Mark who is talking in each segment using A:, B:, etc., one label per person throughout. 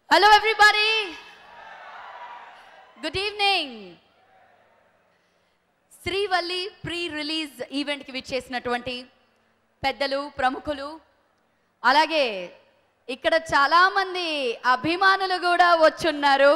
A: Hello everybody good evening Srivalli pre release ఈవెంట్కి విచ్చేసినటువంటి పెద్దలు ప్రముఖులు అలాగే ఇక్కడ చాలామంది అభిమానులు కూడా వచ్చున్నారు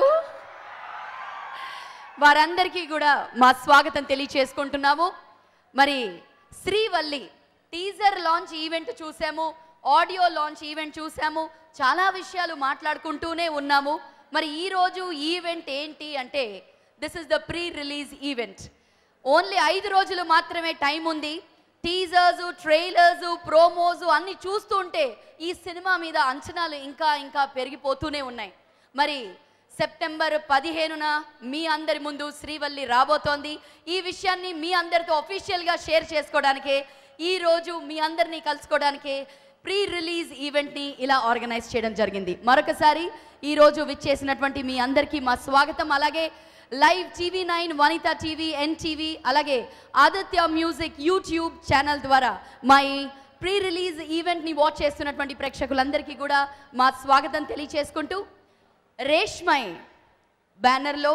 A: వారందరికీ కూడా మా స్వాగతం తెలియచేసుకుంటున్నాము మరి శ్రీవల్లి టీజర్ లాంచ్ ఈవెంట్ చూసాము ఆడియో లాంచ్ ఈవెంట్ చూసాము చాలా విషయాలు మాట్లాడుకుంటూనే ఉన్నాము మరి ఈ రోజు ఈవెంట్ ఏంటి అంటే this is the pre release event only ఐదు రోజులు మాత్రమే టైం ఉంది టీజర్స్ ట్రైలర్స్ ప్రోమోస్ అన్ని చూస్తుంటే ఈ సినిమా మీద అంచనాలు ఇంకా ఇంకా పెరిగిపోతూనే ఉన్నాయి మరి సెప్టెంబర్ పదిహేనున మీ అందరి ముందు శ్రీవల్లి రాబోతోంది ఈ విషయాన్ని మీ అందరితో అఫీషియల్గా షేర్ చేసుకోవడానికే ఈ రోజు మీ అందరినీ కలుసుకోవడానికే ప్రీ రిలీజ్ ఈవెంట్ని ఇలా ఆర్గనైజ్ చేయడం జరిగింది మరొకసారి ఈ రోజు విచ్చేసినటువంటి మీ అందరికీ మా స్వాగతం అలాగే live TV nine Vanitha TV NTV అలాగే ఆదిత్య మ్యూజిక్ యూట్యూబ్ ఛానల్ ద్వారా మా ఈ ప్రీ రిలీజ్ ఈవెంట్ని వాచ్ చేస్తున్నటువంటి ప్రేక్షకులందరికీ కూడా మా స్వాగతం తెలియచేసుకుంటూ రేష్మై బ్యానర్లో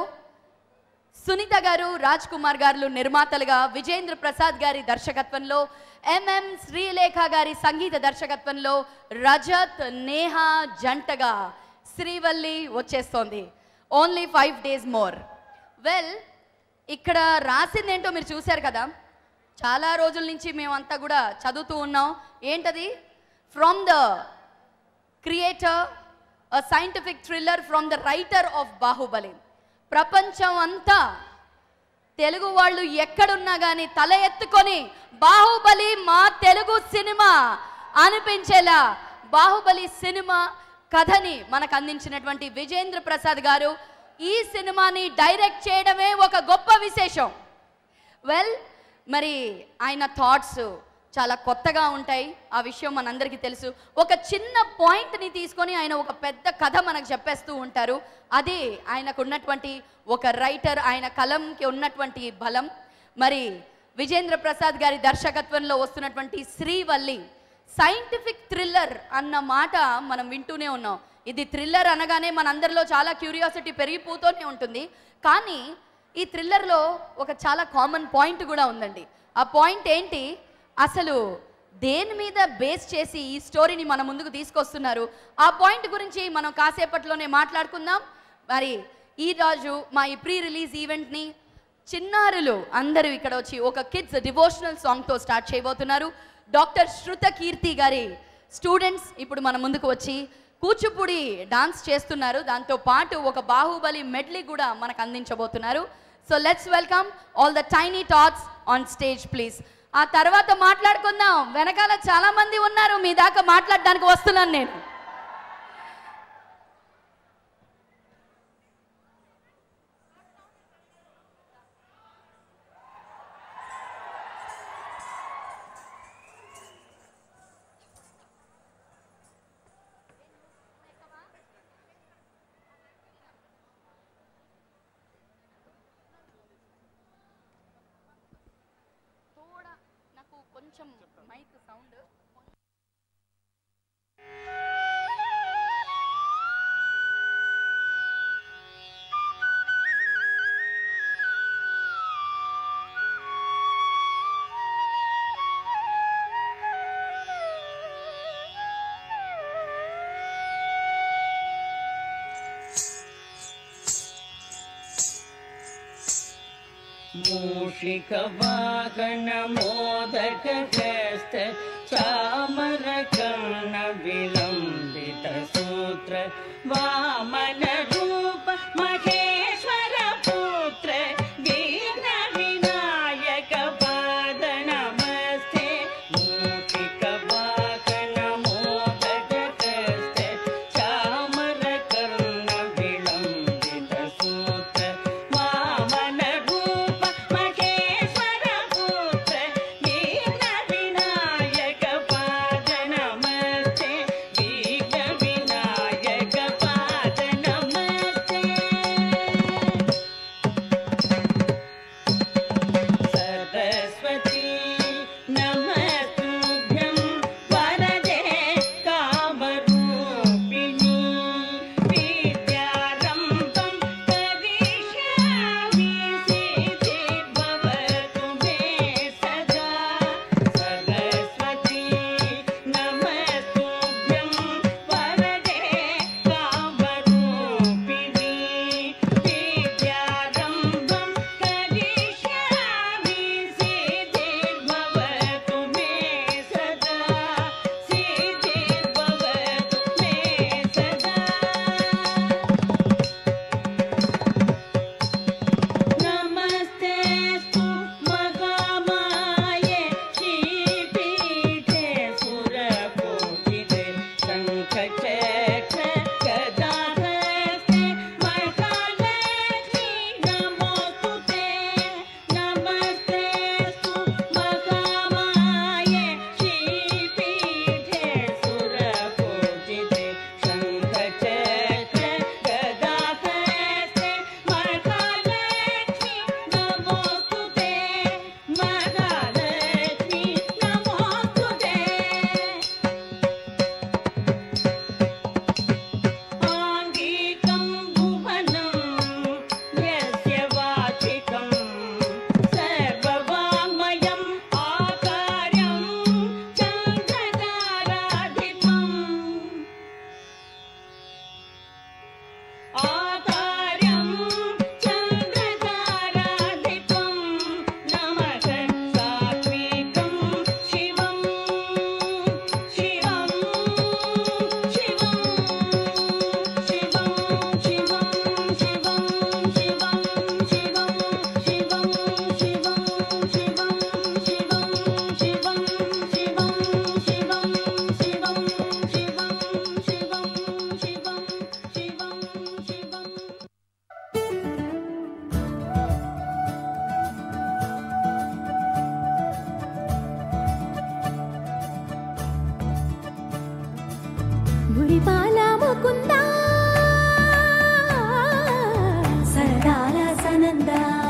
A: సునీత గారు రాజ్ కుమార్ గారు నిర్మాతలుగా విజేంద్ర ప్రసాద్ గారి దర్శకత్వంలో ఎంఎం శ్రీలేఖ గారి సంగీత దర్శకత్వంలో రజత్ నేహ జంటగా శ్రీవల్లి వచ్చేస్తోంది only five days more well ఇక్కడ రాసింది ఏంటో మీరు చూశారు కదా చాలా రోజుల నుంచి మేమంతా కూడా చదువుతూ ఉన్నాం ఏంటది from the creator a scientific thriller from the writer of Baahubali ప్రపంచం అంతా తెలుగు వాళ్ళు ఎక్కడున్నా కానీ తల ఎత్తుకొని బాహుబలి మా తెలుగు సినిమా అనిపించేలా బాహుబలి సినిమా కథని మనకు అందించినటువంటి విజేంద్ర ప్రసాద్ గారు ఈ సినిమాని డైరెక్ట్ చేయడమే ఒక గొప్ప విశేషం వెల్ మరి ఆయన థాట్స్ చాలా కొత్తగా ఉంటాయి ఆ విషయం మనందరికీ తెలుసు ఒక చిన్న పాయింట్ని తీసుకొని ఆయన ఒక పెద్ద కథ మనకు చెప్పేస్తూ ఉంటారు అదే ఆయనకు ఉన్నటువంటి ఒక రైటర్ ఆయన కలంకి ఉన్నటువంటి బలం మరి విజేంద్ర ప్రసాద్ గారి దర్శకత్వంలో వస్తున్నటువంటి శ్రీవల్లి సైంటిఫిక్ థ్రిల్లర్ అన్న మాట మనం వింటూనే ఉన్నాం ఇది థ్రిల్లర్ అనగానే మనందరిలో చాలా క్యూరియాసిటీ పెరిగిపోతూనే ఉంటుంది కానీ ఈ థ్రిల్లర్లో ఒక చాలా కామన్ పాయింట్ కూడా ఉందండి ఆ పాయింట్ ఏంటి అసలు దేని మీద బేస్ చేసి ఈ స్టోరీని మన ముందుకు తీసుకొస్తున్నారు ఆ పాయింట్ గురించి మనం కాసేపట్లోనే మాట్లాడుకుందాం మరి ఈ రోజు మా ఈ ప్రీ రిలీజ్ ఈవెంట్ని చిన్నారులు అందరూ ఇక్కడ వచ్చి ఒక కిడ్స్ డివోషనల్ సాంగ్తో స్టార్ట్ చేయబోతున్నారు డాక్టర్ శృత కీర్తి గారి స్టూడెంట్స్ ఇప్పుడు మన ముందుకు వచ్చి కూచిపూడి డాన్స్ చేస్తున్నారు దాంతో పాటు ఒక బాహుబలి మెడ్లీ కూడా మనకు అందించబోతున్నారు so let's welcome all the tiny tots on stage please ఆ తర్వాత మాట్లాడుకుందాం వెనకాల చాలా మంది ఉన్నారు మీ దాకా మాట్లాడడానికి వస్తున్నాను నేను తోడా నాకు కొంచెం మైక్ సౌండ్
B: मूषिकवाहनमोदकहस्त चामरकर्ण विलम्बित सूत्र वामनरूप महेश्वर पुत्र विघ्न विनायक पाद नमस्ते मूषिकवाहनमोदकहस्त चामरकर्ण विलम्बित सूत्र वामन रूप महेश्वर पुत्र विघ्न विनायक पाद नमस्ते विघ्न विनायक पाद नमस्ते
C: మురిపాల ముకుంద సరదాల సనంద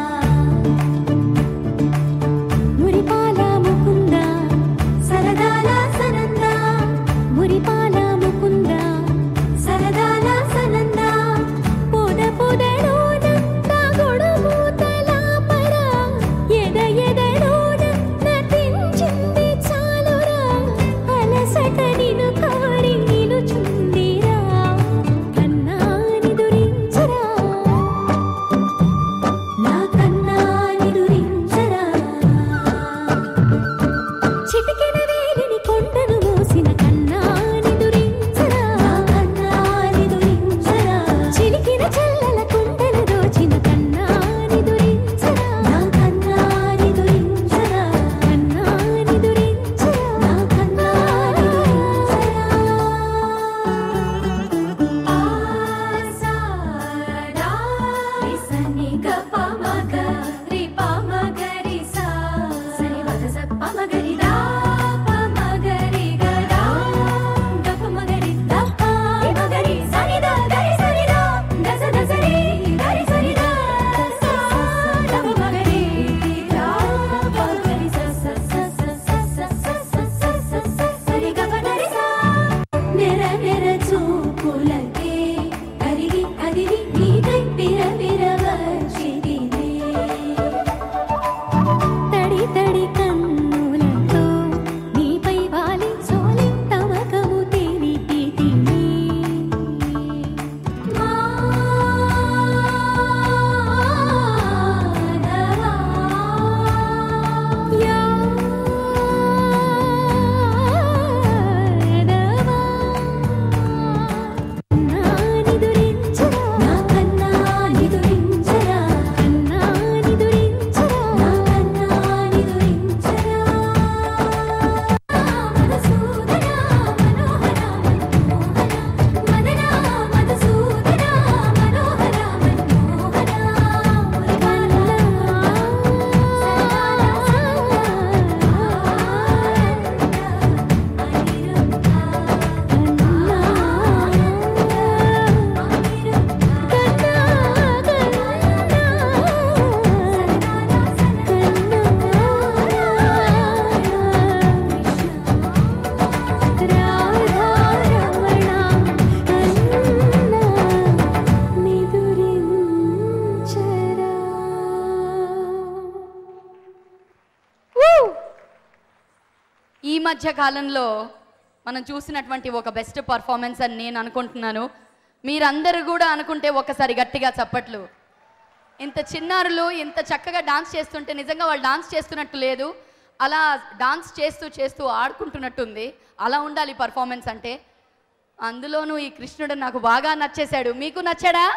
C: మురిపాల ముకుంద సరదాల సనంద మురిపాల ముకుంద సరదాల సనంద పొద పొదలోన తాగుడు మూతల పర ఎద ఎదలోన నటించింది చాలురా అలసట నిను కాడి నిలుచుందిరా కన్నాని దురించరా నా కన్నాని దురించరా చిటికెన వేలిని కొండను మోసిన కన్నాని దురించరా కన్నాని దురించరా చిలికిన చల్లల కుండలు దోచిన కన్నాని దురించరా నా కన్నాని దురించరా కన్నాని దురించరా నా కన్నాని దురించరా ఆసాడా రిసని గపమగ రిపమగరి సా సరి వద సప్పమగరి దా పమగరి గదా గపమగరి దప్ప మగరి సని ద గరి సని ద దస దసరి గరి సని ద సా గపమగరి దా పమగరి స స స స స స స స స స సరి గపగరి సా నెర నెర చూపులకే కరిగి కదిరి నీకై పిర పిర వచ్చిదినే తడి తడి కన్నులతో నీపై వాలి సోలి తమకము తెలిపితిని మాధవా కన్నాని దురించరా నా కన్నాని దురించరా కన్నాని దురించరా నా కన్నాని దురించరా మధుసూదన మనోహర మనోహర మదన మధుసూదన మనోహర మనోహర
A: ఈ మధ్య కాలంలో మనం చూసినటువంటి ఒక బెస్ట్ పర్ఫార్మెన్స్ అని నేను అనుకుంటున్నాను మీరందరూ కూడా అనుకుంటే ఒకసారి గట్టిగా చప్పట్లు ఇంత చిన్నారులు ఇంత చక్కగా డాన్స్ చేస్తుంటే నిజంగా వాళ్ళు డాన్స్ చేస్తున్నట్టు లేదు అలా డాన్స్ చేస్తూ చేస్తూ ఆడుకుంటున్నట్టుంది అలా ఉండాలి పర్ఫార్మెన్స్ అంటే అందులోనూ ఈ కృష్ణుడు నాకు బాగా నచ్చేశాడు మీకు నచ్చాడా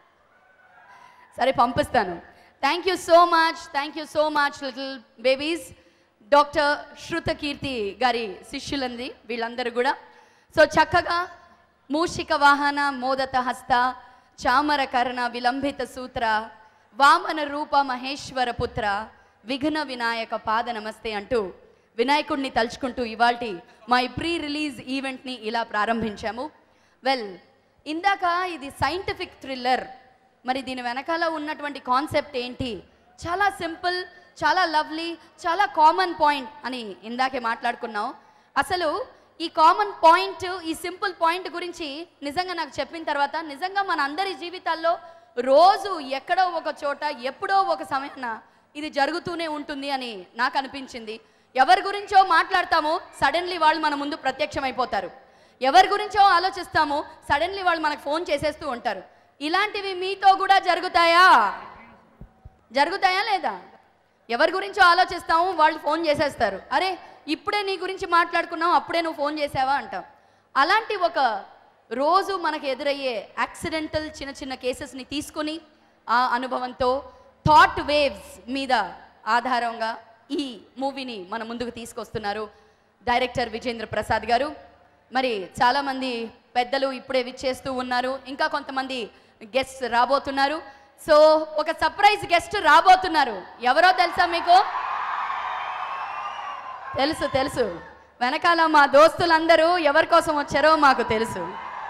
A: సరే పంపిస్తాను thank you so much thank you so much little babies doctor Shruta Keerthi గారి శిష్యులంది వీళ్ళందరూ కూడా సో చక్కగా మూషిక వాహన మోదత హస్త చామర కర్ణ విలంబిత సూత్ర వామన రూప మహేశ్వర పుత్ర విఘ్న వినాయక పాద నమస్తే అంటూ వినాయకుడిని తలుచుకుంటూ ఇవాల్టి మా ఈ ప్రీ రిలీజ్ ఈవెంట్ని ఇలా ప్రారంభించాము వెల్ ఇందాక ఇది సైంటిఫిక్ థ్రిల్లర్ మరి దీని వెనకాల ఉన్నటువంటి కాన్సెప్ట్ ఏంటి చాలా సింపుల్ చాలా లవ్లీ చాలా కామన్ పాయింట్ అని ఇందాకే మాట్లాడుకున్నాం అసలు ఈ కామన్ పాయింట్ ఈ సింపుల్ పాయింట్ గురించి నిజంగా నాకు చెప్పిన తర్వాత నిజంగా మన అందరి జీవితాల్లో రోజు ఎక్కడో ఒక చోట ఎప్పుడో ఒక సమయాన ఇది జరుగుతూనే ఉంటుంది అని నాకు అనిపించింది ఎవరి గురించో మాట్లాడతామో సడన్లీ వాళ్ళు మన ముందు ప్రత్యక్షమైపోతారు ఎవరి గురించో ఆలోచిస్తామో సడన్లీ వాళ్ళు మనకు ఫోన్ చేసేస్తూ ఉంటారు ఇలాంటివి మీతో కూడా జరుగుతాయా జరుగుతాయా లేదా ఎవరి గురించో ఆలోచిస్తాము వాళ్ళు ఫోన్ చేసేస్తారు అరే ఇప్పుడే నీ గురించి మాట్లాడుకున్నావు అప్పుడే నువ్వు ఫోన్ చేసావా అంటాం అలాంటి ఒక రోజు మనకు ఎదురయ్యే యాక్సిడెంటల్ చిన్న చిన్న కేసెస్ని తీసుకొని ఆ అనుభవంతో థాట్ వేవ్స్ మీద ఆధారంగా ఈ మూవీని మన ముందుకు తీసుకొస్తున్నారు డైరెక్టర్ విజేంద్ర ప్రసాద్ గారు మరి చాలామంది పెద్దలు ఇప్పుడే విచ్చేస్తూ ఉన్నారు ఇంకా కొంతమంది గెస్ట్ రాబోతున్నారు సో ఒక సర్ప్రైజ్ గెస్ట్ రాబోతున్నారు ఎవరో తెలుసా మీకు తెలుసు తెలుసు వెనకాల మా దోస్తులందరూ ఎవరి కోసం వచ్చారో మాకు తెలుసు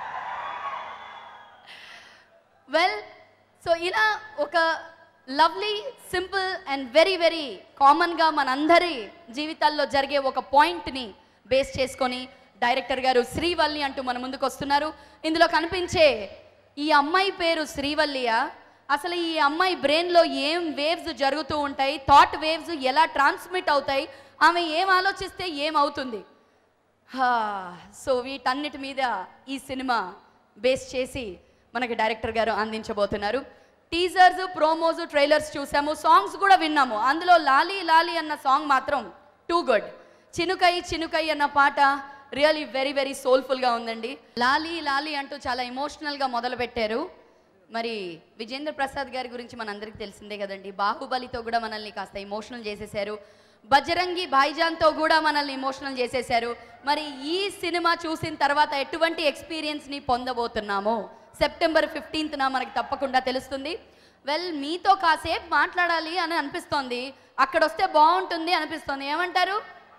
A: వెల్ సో ఇలా ఒక lovely simple and very very కామన్గా మనందరి జీవితాల్లో జరిగే ఒక పాయింట్ని బేస్ చేసుకొని డైరెక్టర్ గారు శ్రీవల్లి అంటూ మన ముందుకు వస్తున్నారు ఇందులో కనిపించే ఈ అమ్మాయి పేరు శ్రీవల్లియా అసలు ఈ అమ్మాయి బ్రెయిన్లో ఏం వేవ్స్ జరుగుతూ ఉంటాయి థాట్ వేవ్స్ ఎలా ట్రాన్స్మిట్ అవుతాయి ఆమె ఏం ఆలోచిస్తే ఏం అవుతుంది హా, సో వీటన్నిటి మీద ఈ సినిమా బేస్ చేసి మనకి డైరెక్టర్ గారు అందించబోతున్నారు టీజర్స్ ప్రోమోస్ ట్రైలర్స్ చూసాము సాంగ్స్ కూడా విన్నాము అందులో లాలి లాలి అన్న సాంగ్ మాత్రం టూ గుడ్ చినుకై చినుకై అన్న పాట రియలీ వెరీ వెరీ సోల్ఫుల్గా ఉందండి లాలి లాలి అంటూ చాలా ఎమోషనల్గా మొదలు పెట్టారు మరి విజేంద్ర ప్రసాద్ గారి గురించి మనందరికీ తెలిసిందే కదండి బాహుబలితో కూడా మనల్ని కాస్త ఎమోషనల్ చేసేశారు బజరంగి భాయిజాన్తో కూడా మనల్ని ఎమోషనల్ చేసేశారు మరి ఈ సినిమా చూసిన తర్వాత ఎటువంటి ఎక్స్పీరియన్స్ని పొందబోతున్నామో సెప్టెంబర్ ఫిఫ్టీన్త్న మనకి తప్పకుండా తెలుస్తుంది వెల్ మీతో కాసేపు మాట్లాడాలి అని అనిపిస్తోంది అక్కడ వస్తే బాగుంటుంది అనిపిస్తోంది ఏమంటారు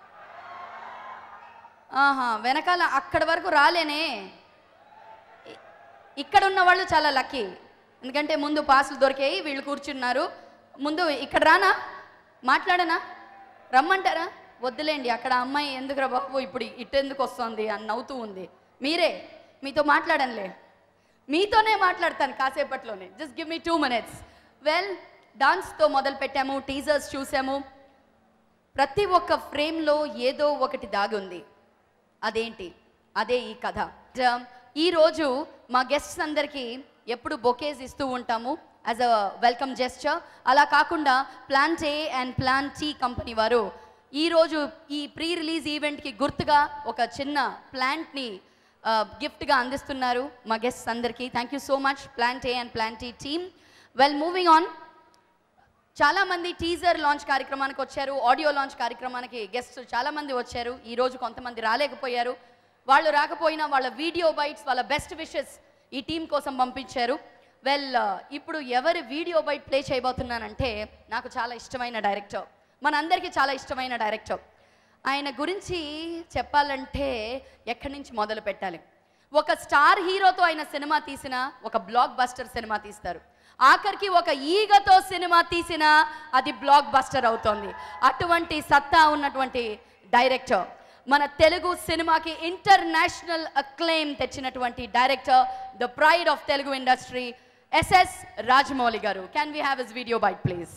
A: ఆహా వెనకాల అక్కడి వరకు రాలేనే ఇ- ఇక్కడ ఉన్న వాళ్ళు చాలా లక్కీ ఎందుకంటే ముందు పాసులు దొరికాయి వీళ్ళు కూర్చున్నారు ముందు ఇక్కడ రానా మాట్లాడనా రమ్మంటారా వద్దులేండి అక్కడ అమ్మాయి ఎందుకురా బాబు ఇప్పుడు ఇటెందుకు వస్తుంది అని నవ్వుతూ ఉంది మీరే మీతో మాట్లాడనులే మీతోనే మాట్లాడతాను కాసేపట్లోనే just give me two minutes well డాన్స్తో మొదలు పెట్టాము టీజర్స్ చూసాము ప్రతి ఒక్క ఫ్రేమ్లో ఏదో ఒకటి దాగి ఉంది అదేంటి అదే ఈ కథ జ- ఈరోజు మా గెస్ట్స్ అందరికీ ఎప్పుడు బొకేస్ ఇస్తూ ఉంటాము యాజ్ అ వెల్కమ్ జెస్చర్ అలా కాకుండా plan A and plan T company వారు ఈరోజు ఈ ప్రీ రిలీజ్ ఈవెంట్కి గుర్తుగా ఒక చిన్న ప్లాంట్ని గిఫ్ట్గా అందిస్తున్నారు మా గెస్ట్స్ అందరికీ thank you so much plant A and plant T team well moving on చాలా మంది టీజర్ లాంచ్ కార్యక్రమానికి వచ్చారు ఆడియో లాంచ్ కార్యక్రమానికి గెస్ట్ చాలా మంది వచ్చారు ఈ రోజు కొంతమంది రాలేకపోయారు వాళ్ళు రాకపోయినా వాళ్ళ వీడియో బైట్స్ వాళ్ళ బెస్ట్ విషెస్ ఈ టీం కోసం పంపించారు వెల్ ఇప్పుడు ఎవరి వీడియో బైట్ ప్లే చేయబోతున్నానంటే నాకు చాలా ఇష్టమైన డైరెక్టర్ మనందరికీ చాలా ఇష్టమైన డైరెక్టర్ ఆయన గురించి చెప్పాలంటే ఎక్కడి నుంచి మొదలు పెట్టాలి ఒక స్టార్ హీరోతో ఆయన సినిమా తీసిన ఒక బ్లాక్ బస్టర్ సినిమా తీస్తారు ఆఖరికి ఒక ఈగతో సినిమా తీసినా అది బ్లాక్ బస్టర్ అవుతోంది అటువంటి సత్తా ఉన్నటువంటి డైరెక్టర్ మన తెలుగు సినిమాకి ఇంటర్నేషనల్ అక్లెయిమ్ తెచ్చినటువంటి director the pride of Telugu industry SS Rajamouli garu can we have this video byte please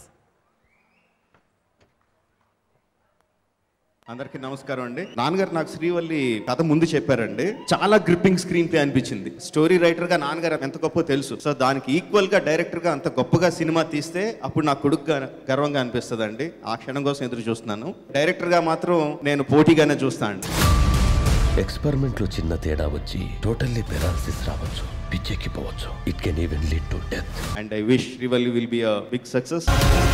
D: అందరికీ నమస్కారం అండి నాన్నగారు నాకు శ్రీవల్లి కథ ముందు చెప్పారండి చాలా గ్రిప్పింగ్ స్క్రీన్ ప్లే అనిపించింది స్టోరీ రైటర్ గా నాన్నగారు ఎంత గొప్ప తెలుసు సో దానికి ఈక్వల్ గా డైరెక్టర్ గా అంత గొప్పగా సినిమా తీస్తే అప్పుడు నా కొడుకుగా గర్వంగా అనిపిస్తుంది అండి ఆ క్షణం కోసం ఎదురు చూస్తున్నాను డైరెక్టర్ గా మాత్రం నేను పోటీగానే చూస్తాను అండి
E: ఎక్స్పెరిమెంట్ లో చిన్న తేడా వచ్చి టోటల్లీ పెరాలసిస్ రావచ్చు పిచ్చెక్కిపోవచ్చు it can even lead to death
D: and I wish Srivalli will be a big success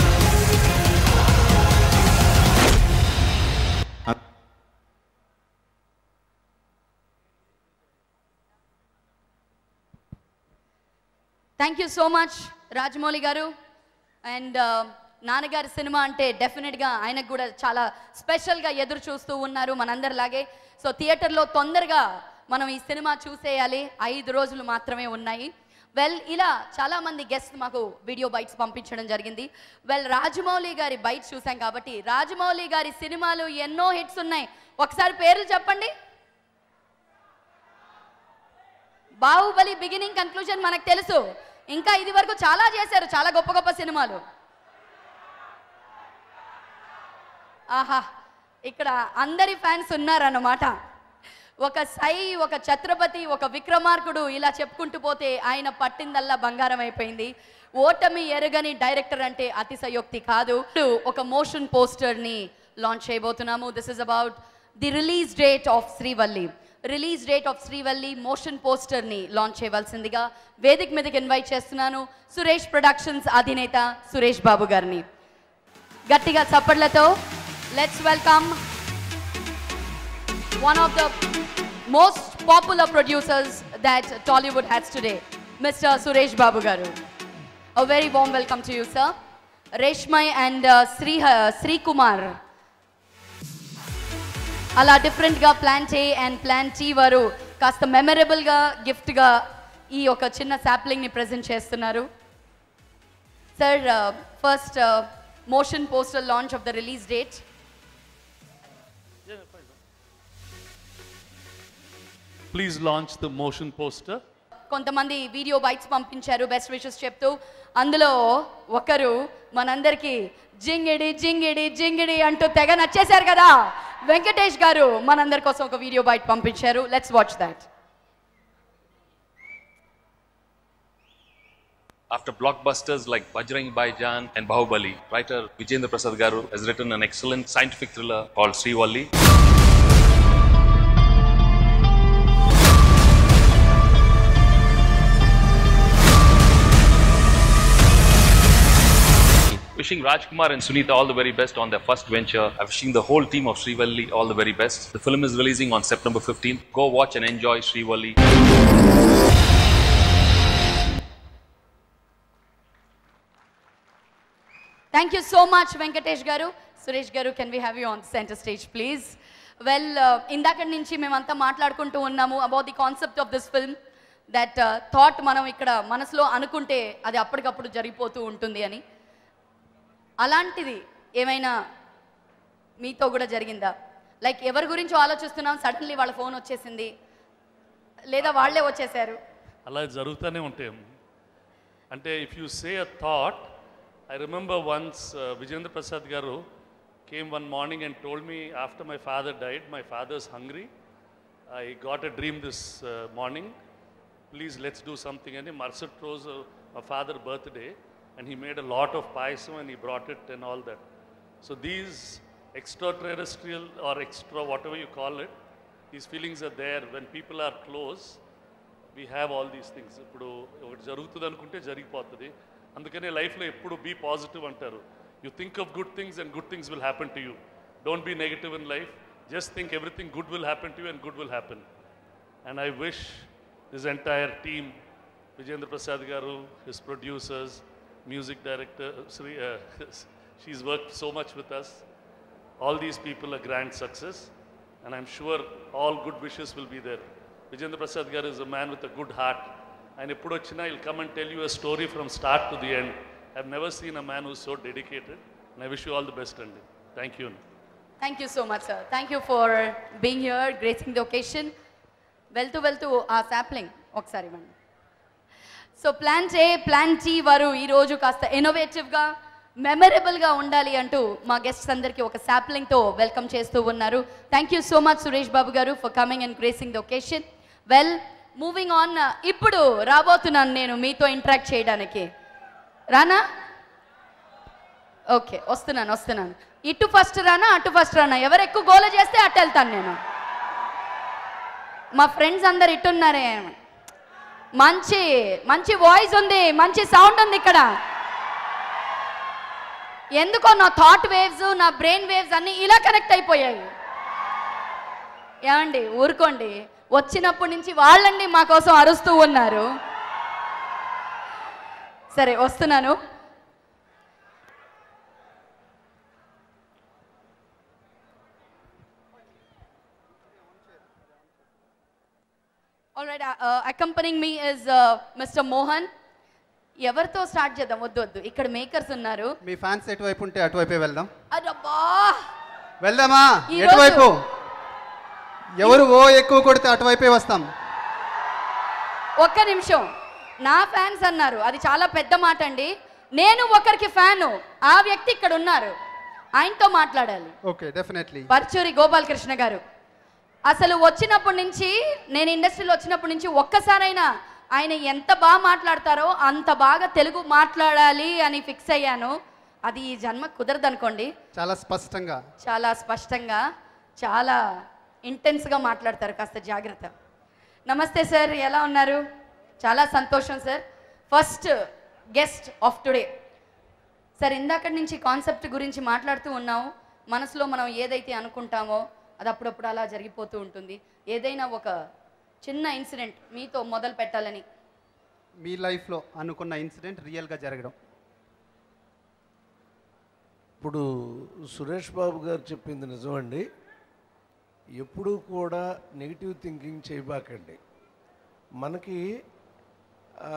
A: thank you so much Rajamouli garu and నాన్నగారి సినిమా అంటే డెఫినెట్గా ఆయనకు కూడా చాలా స్పెషల్గా ఎదురు చూస్తూ ఉన్నారు మనందరిలాగే సో థియేటర్లో తొందరగా మనం ఈ సినిమా చూసేయాలి ఐదు రోజులు మాత్రమే ఉన్నాయి వెల్ ఇలా చాలా మంది గెస్ట్ మాకు వీడియో బైట్స్ పంపించడం జరిగింది వెల్ రాజమౌళి గారి బైట్స్ చూసాం కాబట్టి రాజమౌళి గారి సినిమాలు ఎన్నో హిట్స్ ఉన్నాయి ఒకసారి పేర్లు చెప్పండి బాహుబలి బిగినింగ్ కన్క్లూజన్ మనకు తెలుసు ఇంకా ఇది వరకు చాలా చేశారు చాలా గొప్ప గొప్ప సినిమాలు ఆహా ఇక్కడ అందరి ఫ్యాన్స్ ఉన్నారన్నమాట ఒక సై ఒక ఛత్రపతి ఒక విక్రమార్కుడు ఇలా చెప్పుకుంటూ పోతే ఆయన పట్టిందల్లా బంగారం అయిపోయింది ఓటమి ఎరగని డైరెక్టర్ అంటే అతిశయోక్తి కాదు ఒక మోషన్ పోస్టర్ని లాంచ్ చేయబోతున్నాము this is about the release date of Srivalli release date of Srivalli motion పోస్టర్ని లాంచ్ చేయవలసిందిగా వేదిక మీదకి ఇన్వైట్ చేస్తున్నాను సురేష్ ప్రొడక్షన్స్ అధినేత సురేష్ బాబు గారిని గట్టిగా చప్పట్లతో let's welcome one of the most popular producers that Tollywood has today, Mr. Suresh Babu Garu. A very warm welcome to you, sir. Reshmai and uh, Sri, uh, Sri Kumar. అలా డిఫరెంట్గా plan చేయి and plan T వారు కాస్త మెమరబుల్గా గిఫ్ట్గా ఈ ఒక చిన్న శాప్లింగ్ని ప్రజెంట్ చేస్తున్నారు sir first motion poster launch of the release date
F: Please launch the motion poster.
A: కొంతమంది వీడియో బైట్స్ పంపించారు బెస్ట్ విషెస్ చెప్తూ అందులో ఒకరు మనందరికీ జింగిడి జింగిడి జింగిడి అంటూ తెగ నచ్చేశారు కదా వెంకటేష్ గారు మనందరి కోసం ఒక వీడియో బైట్ పంపించారు let's watch that
G: After blockbusters like Bajrang Baijan and Bahubali, writer Vijendra Prasad Garu has written an excellent scientific thriller called Srivalli. Wishing Rajkumar and Sunita all the very best on their first venture. I'm wishing the whole team of Srivalli all the very best. The film is releasing on September 15th. Go watch and enjoy Srivalli.
A: Thank you so much Venkatesh garu Suresh garu can we have you on centre stage please well ఇందాక నుంచి మేమంతా మాట్లాడుకుంటూ ఉన్నాము about the concept of this film that thought మనం ఇక్కడ మనసులో అనుకుంటే అది అప్పటికప్పుడు జరిగిపోతూ ఉంటుంది అని అలాంటిది ఏమైనా మీతో కూడా జరిగిందా లైక్ ఎవరి గురించో ఆలోచిస్తున్నాం సడన్లీ వాళ్ళ ఫోన్ వచ్చేసింది లేదా వాళ్ళే వచ్చేసారు
F: అలా జరుగుతూనే ఉంటాయి అంటే if you say a thought I remember once Vijayendra Prasad garu came one morning and told me after my father died my father's hungry I got a dream this morning please let's do something అని మరుసటి రోజు మా father birthday and he made a lot of payasam and he brought it and all that so these extraterrestrial or extra whatever you call it these feelings are there when people are close we have all these things ఇప్పుడు ఒకటి జరుగుతుంది అనుకుంటే జరిగిపోతుంది అందుకనే లైఫ్లో ఎప్పుడు be positive అంటారు you think of good things and good things will happen to you don't be negative in life just think everything good will happen to you and good will happen and I wish this entire team Vijayendra Prasad garu his producers music director Shri she's work so much with us all these people a grand success and i'm sure all good wishes will be there vijendra prasad gar is a man with a good heart and ఎప్పుడు వచ్చినా he'll come and tell you a story from start to the end i've never seen a man who's so dedicated and i wish you all the best అండి thank you
A: thank you so much sir thank you for being here gracing the occasion వెళ్తూ వెళ్తూ ఆ sapling ఒకసారి ఇవ్వండి so Plan చే Plan T వారు ఈరోజు కాస్త ఇన్నోవేటివ్గా మెమరబుల్గా ఉండాలి అంటూ మా గెస్ట్స్ అందరికీ ఒక శాప్లింగ్తో వెల్కమ్ చేస్తూ ఉన్నారు thank you so much Suresh Babu garu for coming and gracing the occasion well moving on ఇప్పుడు రాబోతున్నాను నేను మీతో ఇంటరాక్ట్ చేయడానికి రానా ఓకే వస్తున్నాను వస్తున్నాను ఇటు ఫస్ట్ రానా అటు ఫస్ట్ రానా ఎవరు ఎక్కువ గోల చేస్తే అటు వెళ్తాను నేను మా ఫ్రెండ్స్ అందరు ఇట్టున్నారే మంచి మంచి వాయిస్ ఉంది మంచి సౌండ్ ఉంది ఇక్కడ ఎందుకో నా థాట్ వేవ్స్ నా బ్రెయిన్ వేవ్స్ అన్ని ఇలా కనెక్ట్ అయిపోయాయి ఏమండి ఊరుకోండి వచ్చినప్పటి నుంచి వాళ్ళండి మా కోసం అరుస్తూ ఉన్నారు సరే వస్తున్నాను alright accompanying me is mister Mohan ఎవరితో స్టార్ట్ చేద్దాం వద్దు వద్దు ఇక్కడ మేకర్స్ ఉన్నారు
H: మీ ఫ్యాన్స్ ఎటువైపు ఉంటే అటువైపే వెళ్దాం
A: అరబ్బా
H: వెళ్దామా
A: ఈ రోజు-
H: ఎటువైపు ఎవరు ఓ ఎక్కువ కొడితే అటువైపే వస్తాం
A: ఒక్క నిమిషం నా ఫ్యాన్స్ అన్నారు అది చాలా పెద్ద మాట అండి నేను ఒకరికి ఫ్యాను ఆ వ్యక్తి ఇక్కడ ఉన్నారు ఆయనతో మాట్లాడాలి
H: ఓకే డెఫినెట్లీ
A: పర్చూరి గోపాలకృష్ణ గారు అసలు వచ్చినప్పటి నుంచి నేను ఇండస్ట్రీలో వచ్చినప్పటి నుంచి ఒక్కసారైనా ఆయన ఎంత బాగా మాట్లాడతారో అంత బాగా తెలుగు మాట్లాడాలి అని ఫిక్స్ అయ్యాను అది ఈ జన్మ కుదరదు అనుకోండి
H: చాలా స్పష్టంగా
A: చాలా స్పష్టంగా చాలా ఇంటెన్స్గా మాట్లాడతారు కాస్త జాగ్రత్త నమస్తే సార్ ఎలా ఉన్నారు చాలా సంతోషం sir first guest of today sir ఇందాక నుంచి కాన్సెప్ట్ గురించి మాట్లాడుతూ ఉన్నాము మనసులో మనం ఏదైతే అనుకుంటామో అది అప్పుడప్పుడు అలా జరిగిపోతూ ఉంటుంది ఏదైనా ఒక చిన్న ఇన్సిడెంట్ మీతో మొదలు పెట్టాలని
H: మీ లైఫ్లో అనుకున్న ఇన్సిడెంట్ రియల్గా జరగడం
I: ఇప్పుడు సురేష్ బాబు గారు చెప్పింది నిజమండి ఎప్పుడూ కూడా నెగిటివ్ థింకింగ్ చేయబాకండి మనకి ఆ,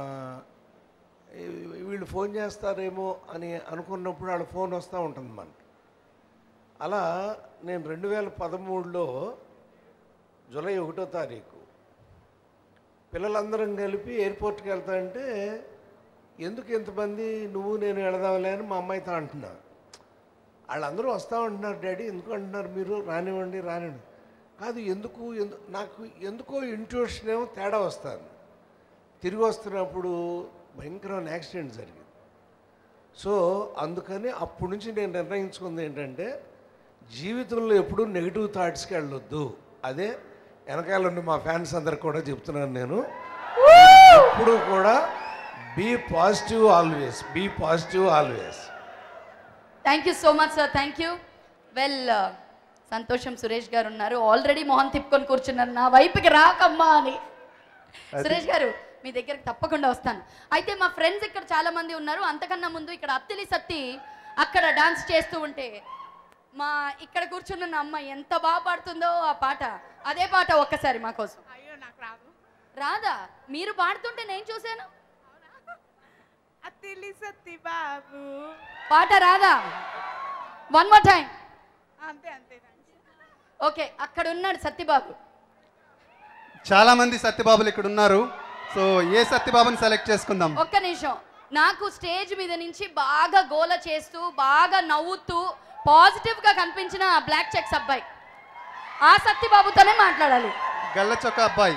I: ఈ- వీళ్ళు ఫోన్ చేస్తారేమో అని అనుకున్నప్పుడు వాళ్ళ ఫోన్ వస్తూ ఉంటుంది మనకి అలా నేను రెండు వేల పదమూడులో జూలై ఒకటో తారీఖు పిల్లలందరం కలిపి ఎయిర్పోర్ట్కి వెళ్తా అంటే ఎందుకు ఇంతమంది నువ్వు నేను వెళదాంలే అని మా అమ్మాయితో అంటున్నా వాళ్ళందరూ వస్తూ ఉంటున్నారు డాడీ ఎందుకు అంటున్నారు మీరు రానివ్వండి రానివ్వండి కాదు ఎందుకు ఎందు నాకు ఎందుకో ఇంట్యూషన్ ఏమో తేడా వస్తాను తిరిగి వస్తున్నప్పుడు భయంకరమైన యాక్సిడెంట్ జరిగింది సో అందుకని అప్పటి నుంచి నేను నిర్ణయించుకుంది ఏంటంటే జీవితంలో ఎప్పుడూ నెగిటివ్ థాట్స్కి వెళ్ళొద్దు అదే వెనకాల ఉన్న మా ఫ్యాన్స్ అందరికి కూడా చెప్తున్నాను నేను ఎప్పుడు కూడా be positive always be positive always
A: thank you so much sir thank you well సంతోషం సురేష్ గారు ఉన్నారు ఆల్రెడీ మొహం తిప్పుకొని కూర్చున్నారు నా వైపుకి రాకమ్మా అని సురేష్ గారు మీ దగ్గరికి తప్పకుండా వస్తాను అయితే మా ఫ్రెండ్స్ ఇక్కడ చాలా మంది ఉన్నారు అంతకన్నా ముందు ఇక్కడ అత్తిలి సత్తి అక్కడ డాన్స్ చేస్తూ ఉంటే మా ఇక్కడ కూర్చున్న అమ్మాయి ఎంత బాగా పాడుతుందో ఆ పాట అదే పాట ఒక్కసారి మా కోసం
J: అయ్యో నాకు రాదు
A: రాదా మీరు పాడుతుంటే నేను చూశాను
J: అత్తిలి సత్తి బాబు
A: పాట రాదా వన్ మోర్ టైం
J: అంతే అంతే
A: ఓకే అక్కడ ఉన్నాడు సత్యబాబు
H: చాలా మంది సత్యబాబులు ఇక్కడ ఉన్నారు సో ఏ సత్యబాబుని సెలెక్ట్ చేసుకుందాం
A: ఒక్క నిమిషం నాకు స్టేజ్ మీద నుంచి బాగా గోల చేస్తూ బాగా నవ్వుతూ పాజిటివ్ గా కనిపించిన ఆ బ్లాక్ చెక్స్ అబ్బాయి ఆ సత్యబాబుతోనే మాట్లాడాలి
H: గల్ల చొక్క అబ్బాయి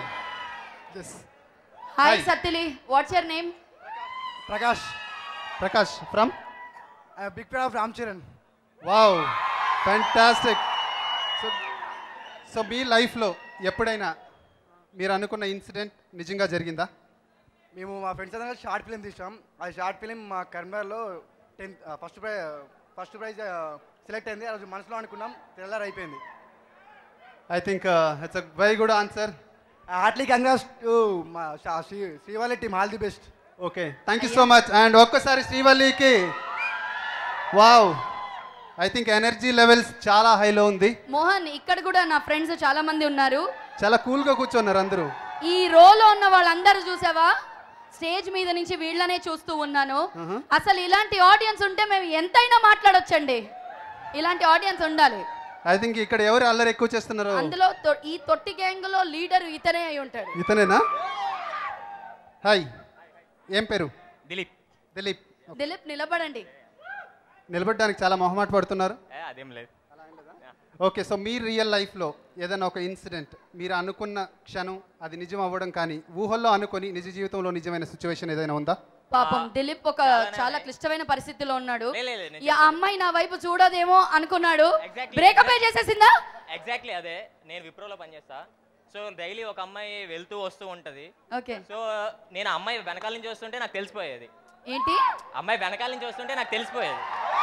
A: హాయ్
H: Hi.
A: సత్తిలి what's your name
K: Prakash
H: Prakash from
K: big fan of Ram Charan
H: wow fantastic so so మీ లైఫ్లో ఎప్పుడైనా మీరు అనుకున్న ఇన్సిడెంట్ నిజంగా జరిగిందా
K: మేము మా ఫ్రెండ్స్ అందరూ షార్ట్ ఫిలిం తీసాం ఆ షార్ట్ ఫిలిం మా కరీంనగర్లో tenth first prize first prize select అయింది ఆ రోజు మనసులో అనుకున్నాం తెల్లారి అయిపోయింది
H: I think it's a very good answer
K: heartily congrats to మా షా- Sri Srivalli team all the best
H: okay thank you so much and ఒక్కసారి శ్రీవల్లికి wow I think energy levels చాలా హైలో ఉంది
A: మోహన్ ఇక్కడ కూడా నా ఫ్రెండ్స్ చాలా మంది ఉన్నారు
H: చాలా కూల్గా కూర్చున్నారు అందరూ
A: ఈ రోలో ఉన్న వాళ్ళందరూ చూసావా స్టేజ్ మీద నుంచి వీళ్ళనే చూస్తూ ఉన్నాను
H: Uh-huh.
A: అసలు ఇలాంటి ఆడియన్స్ ఉంటే మేము ఎంతైనా మాట్లాడొచ్చండి ఇలాంటి ఆడియన్స్ ఉండాలి
H: ఐ థింక్ ఇక్కడ ఎవరు అల్లరి ఎక్కువ చేస్తున్నారు
A: అందులో తొ- ఈ తొట్టి గ్యాంగ్ లో లీడర్ ఇతనే అయి ఉంటాడు
H: ఇతనేనా హాయ్ ఏం పేరు
L: దిలీప్
H: దిలీప్
A: దిలీప్ నిలబడండి
H: నిలబడడానికి చాలా మొహమాట పడుతున్నారు
L: ఏ, అదేం లేదు
H: ఓకే సో మీ రియల్ లైఫ్లో ఏదైనా ఒక ఇన్సిడెంట్ మీరు అనుకున్న క్షణం అది నిజం అవ్వడం కానీ ఊహల్లో అనుకొని నిజ జీవితంలో నిజమైన సిచ్యువేషన్ ఏదైనా ఉందా
A: పాపం దిలీప్ ఒక చాలా క్లిష్టమైన పరిస్థితిలో ఉన్నాడు
L: లే, లే, లే, నేను
A: ఈ అమ్మాయి నా వైపు చూడదేమో అనుకున్నాడు
L: Exactly.
A: బ్రేకప్ చేసేసిందా
L: ఎగ్జాక్ట్లీ అదే నేను విప్రోలో పనిచేస్తా సో డైలీ ఒక అమ్మాయి వెళ్తూ వస్తూ ఉంటది
A: ఓకే
L: సో నేను ఆ అమ్మాయి వెనకాల నుంచి వస్తుంటే నాకు తెలిసిపోయేది
A: ఏంటి
L: అమ్మాయి వెనకాల నుంచి వస్తుంటే నాకు తెలిసిపోయేది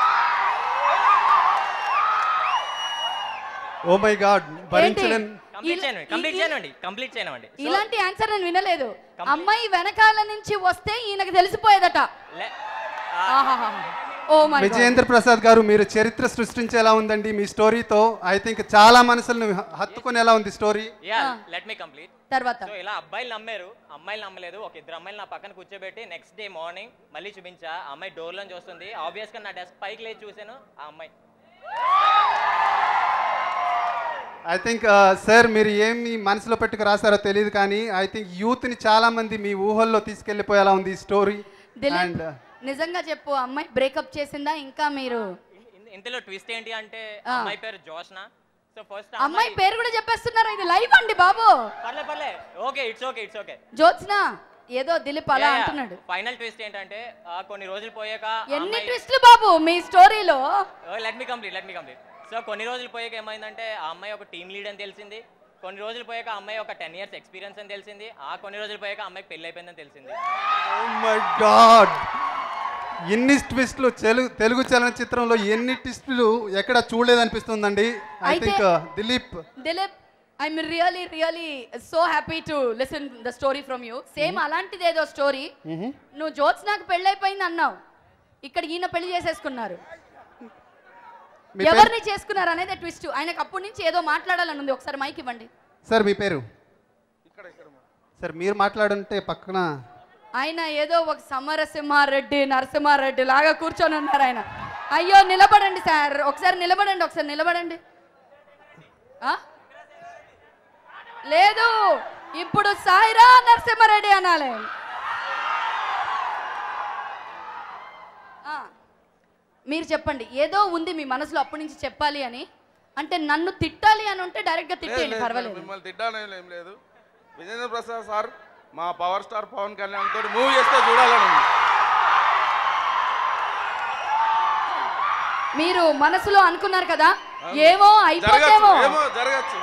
H: ఓ మై గాడ్ భరించలేను
L: కంప్లీట్
A: ఇలా-
L: చేయనండి కంప్లీట్
A: ఈ-
L: చేయనండి కంప్లీట్ చేయనండి
A: ఇలాంటి ఆన్సర్ నేను వినలేదు అమ్మాయి వెనకాల నుంచి వస్తే ఈయనకు తెలిసిపోయేదట ఆహాహా. Oh my god.
H: Vijayendra Prasad garu మీరు చరిత్ర సృష్టించేలా ఉందండి మీ స్టోరీతో ఐ థింక్ చాలా మనసులను హత్తుకునేలా ఉంది స్టోరీ
L: యా
A: ఆ.
L: లెట్ మీ కంప్లీట్
A: తర్వాత
L: సో ఇలా అబ్బాయిలు నమ్మారు అమ్మాయిలు నమ్మలేదు ఒక ఇద్దరు అమ్మాయిలు నా పక్కన కూర్చోబెట్టి నెక్స్ట్ డే మార్నింగ్ మళ్ళీ చూపించా ఆ అమ్మాయి డోర్ నుంచి వస్తుంది ఆబ్వియస్ గా నా డెస్క్ పైకి లేచి చూసాను ఆ అమ్మాయి
H: ఐ థింక్ సార్ మీరు ఏమి మనసులో పెట్టుకు రాశారో తెలియదు కానీ ఐ థింక్ యూత్ని చాలా మంది మీ ఊహల్లో తీసుకెళ్ళిపోయేలా ఉంది ఈ స్టోరీ
A: దిలీప్
H: అండ్
A: నిజంగా చెప్పు అమ్మాయి బ్రేకప్ చేసిందా ఇంకా మీరు
L: ఇన్- ఇందులో ట్విస్ట్ ఏంటి అంటే
A: ఆ.
L: అమ్మాయి పేరు జోష్న సో ఫస్ట్
A: అమ్మాయి పేరు కూడా చెప్పేస్తున్నారా ఇది లైవ్ అండి బాబు
L: పర్లే పర్లే okay it's okay it's okay
A: Jyotsna ఏదో దిలీప్ అలా అంటున్నాడు
L: ఫైనల్ ట్విస్ట్ ఏంటంటే ఆ, కొన్ని రోజులు పోయాక
A: ఎన్ని ట్విస్ట్లు బాబు మీ స్టోరీలో
L: let me complete let me complete so కొన్ని రోజులు పోయాక ఏమైందంటే ఆ అమ్మాయి ఒక టీమ్ లీడ్ అని తెలిసింది కొన్ని రోజులు పోయాక ఆ అమ్మాయి ఒక టెన్ ఇయర్స్ ఎక్స్పీరియన్స్ అని తెలిసింది ఆ కొన్ని రోజులు పోయాక ఆ అమ్మాయికి పెళ్లి అయిపోయిందని తెలిసింది
H: ఓ మై గాడ్ ఎన్ని ట్విస్ట్లు తెలుగు తెలుగు చలనచిత్రంలో ఎన్ని ట్విస్టులు ఎక్కడ చూడలేదనిపిస్తుందండి ఐ
A: అయితే-
H: think Dileep
A: Dileep I'm really really so happy to listen the story from you same అలాంటిది ఏదో స్టోరీ నువ్వు జ్యోత్స్నాకు పెళ్ళైపోయింది అన్నావు ఇక్కడ ఈయన పెళ్లి చేసేసుకున్నారు
H: మీ పేరు
A: ఎవరిని చేసుకున్నారు అనేది ట్విస్ట్ ఆయనకు అప్పటి నుంచి ఏదో మాట్లాడాలని ఉంది ఒకసారి మైక్ ఇవ్వండి
H: సార్ మీ పేరు సార్ మీరు మాట్లాడుంటే పక్కన
A: ఆయన ఏదో ఒక సమరసింహారెడ్డి నరసింహారెడ్డి లాగా కూర్చొని ఉన్నారు ఆయన అయ్యో నిలబడండి సార్ ఒకసారి నిలబడండి ఒకసారి నిలబడండి ఆ? లేదు ఇప్పుడు సాయిరా నరసింహారెడ్డి అనాలి ఆ, మీరు చెప్పండి ఏదో ఉంది మీ మనసులో అప్పటి నుంచి చెప్పాలి అని అంటే నన్ను తిట్టాలి అని ఉంటే డైరెక్ట్గా తిట్టేయండి పర్వాలేదు
M: మిమ్మల్ని తిట్టాలని ఏం లేదు విజేంద్ర ప్రసాద్ సార్ మా పవర్ స్టార్ పవన్ కళ్యాణ్ తోటి మూవ్ చేస్తే చూడాలని ఉంది.
A: మీరు మనసులో అనుకున్నారు కదా ఏమో
M: జరగచ్చు
A: అయిపోతేమో
M: ఏమో జరగచ్చు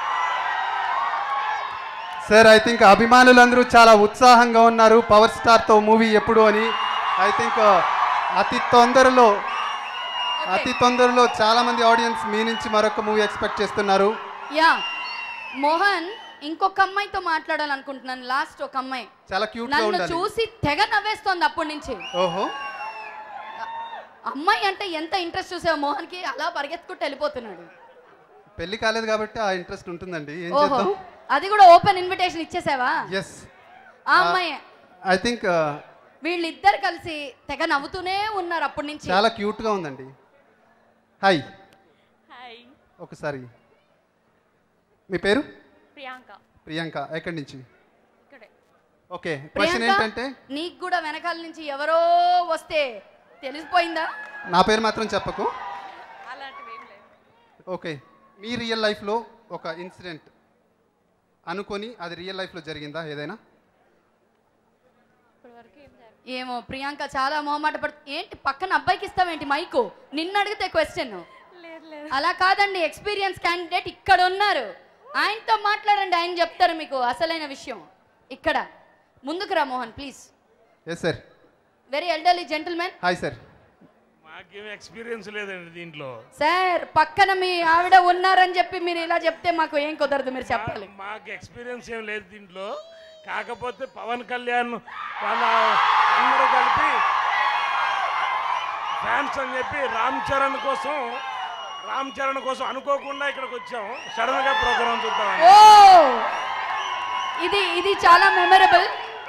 H: సార్ ఐ థింక్ అభిమానులందరూ చాలా ఉత్సాహంగా ఉన్నారు పవర్ స్టార్తో మూవీ ఎప్పుడు అని ఐ థింక్ అతి తొందరలో అతి తొందరలో చాలా మంది ఆడియన్స్ మీ నుంచి మరొక మూవీ ఎక్స్పెక్ట్ చేస్తున్నారు
A: యా మోహన్ ఇంకొక అమ్మాయితో మాట్లాడాలనుకుంటున్నాను లాస్ట్ ఒక అమ్మాయి
H: చాలా క్యూట్ గా
A: నన్ను
H: ఉండాలి
A: చూసి తెగ నవ్వేస్తోంది అప్పటి నుంచి
H: ఓహో
A: అమ్మాయి అంటే ఎంత ఇంట్రెస్ట్ చూసావు మోహన్ కి అలా పరిగెత్తుకుంటూ వెళ్ళిపోతున్నాడు
H: పెళ్లి కాలేదు కాబట్టి ఆ ఇంట్రెస్ట్ ఉంటుందండి ఏం
A: ఓహో
H: చేద్దాం
A: అది కూడా ఓపెన్ ఇన్విటేషన్ ఇచ్చేసావా
H: ఎస్
A: ఆ అమ్మాయి
H: ఐ థింక్
A: వీళ్ళిద్దరు కలిసి తెగ నవ్వుతూనే ఉన్నారు అప్పటి నుంచి
H: చాలా క్యూట్ గా ఉందండి హాయ్
N: హాయ్
H: ఒకసారి మీ పేరు
N: ప్రియాంక
H: ప్రియాంక ఎక్కడి నుంచి
N: ఇక్కడే
H: ఓకే క్వశ్చన్
A: ప్రియాంక,
H: ఏంటంటే
A: నీకు కూడా వెనకాల నుంచి ఎవరో వస్తే తెలిసిపోయిందా
H: నా పేరు మాత్రం చెప్పకు
N: అలాంటివి ఏం లేదు
H: ఓకే మీ రియల్ లైఫ్లో ఒక ఇన్సిడెంట్ అనుకొని అది రియల్ లైఫ్లో జరిగిందా ఏదైనా
N: ఇప్పటివరకు ఏం జరగలేదు.
A: ఏమో ప్రియాంక చాలా మొహమాట పడు ఏంటి పక్కన అబ్బాయికి ఇస్తావేంటి మైకు నిన్ను అడిగితే క్వశ్చన్
N: లేదు లేదు
A: అలా కాదండి ఎక్స్పీరియన్స్ క్యాండిడేట్ ఇక్కడ ఉన్నారు ఆయనతో మాట్లాడండి ఆయన చెప్తారు మీకు అసలైన విషయం ఇక్కడ ముందుకు రా Mohan please
H: yes sir
A: very elderly gentlemen
H: hi sir
O: మాకేం ఎక్స్పీరియన్స్ లేదండి దీంట్లో
A: సార్ పక్కన మీ ఆవిడ ఉన్నారని చెప్పి మీరు ఇలా చెప్తే మాకు ఏం కుదరదు మీరు చెప్పాలి
O: మాకు ఎక్స్పీరియన్స్ ఏం లేదు దీంట్లో కాకపోతే పవన్ కళ్యాణ్ వాళ్ళ అందరూ కలిపి ఫ్యాన్స్ అని చెప్పి రామ్ చరణ్ కోసం రామ్ చరణ్ కోసం అనుకోకుండా ఇక్కడికి వచ్చాం సడన్ గా ప్రోగ్రామ్ చూద్దాం
A: ఓ ఇది ఇది చాలా మెమరబుల్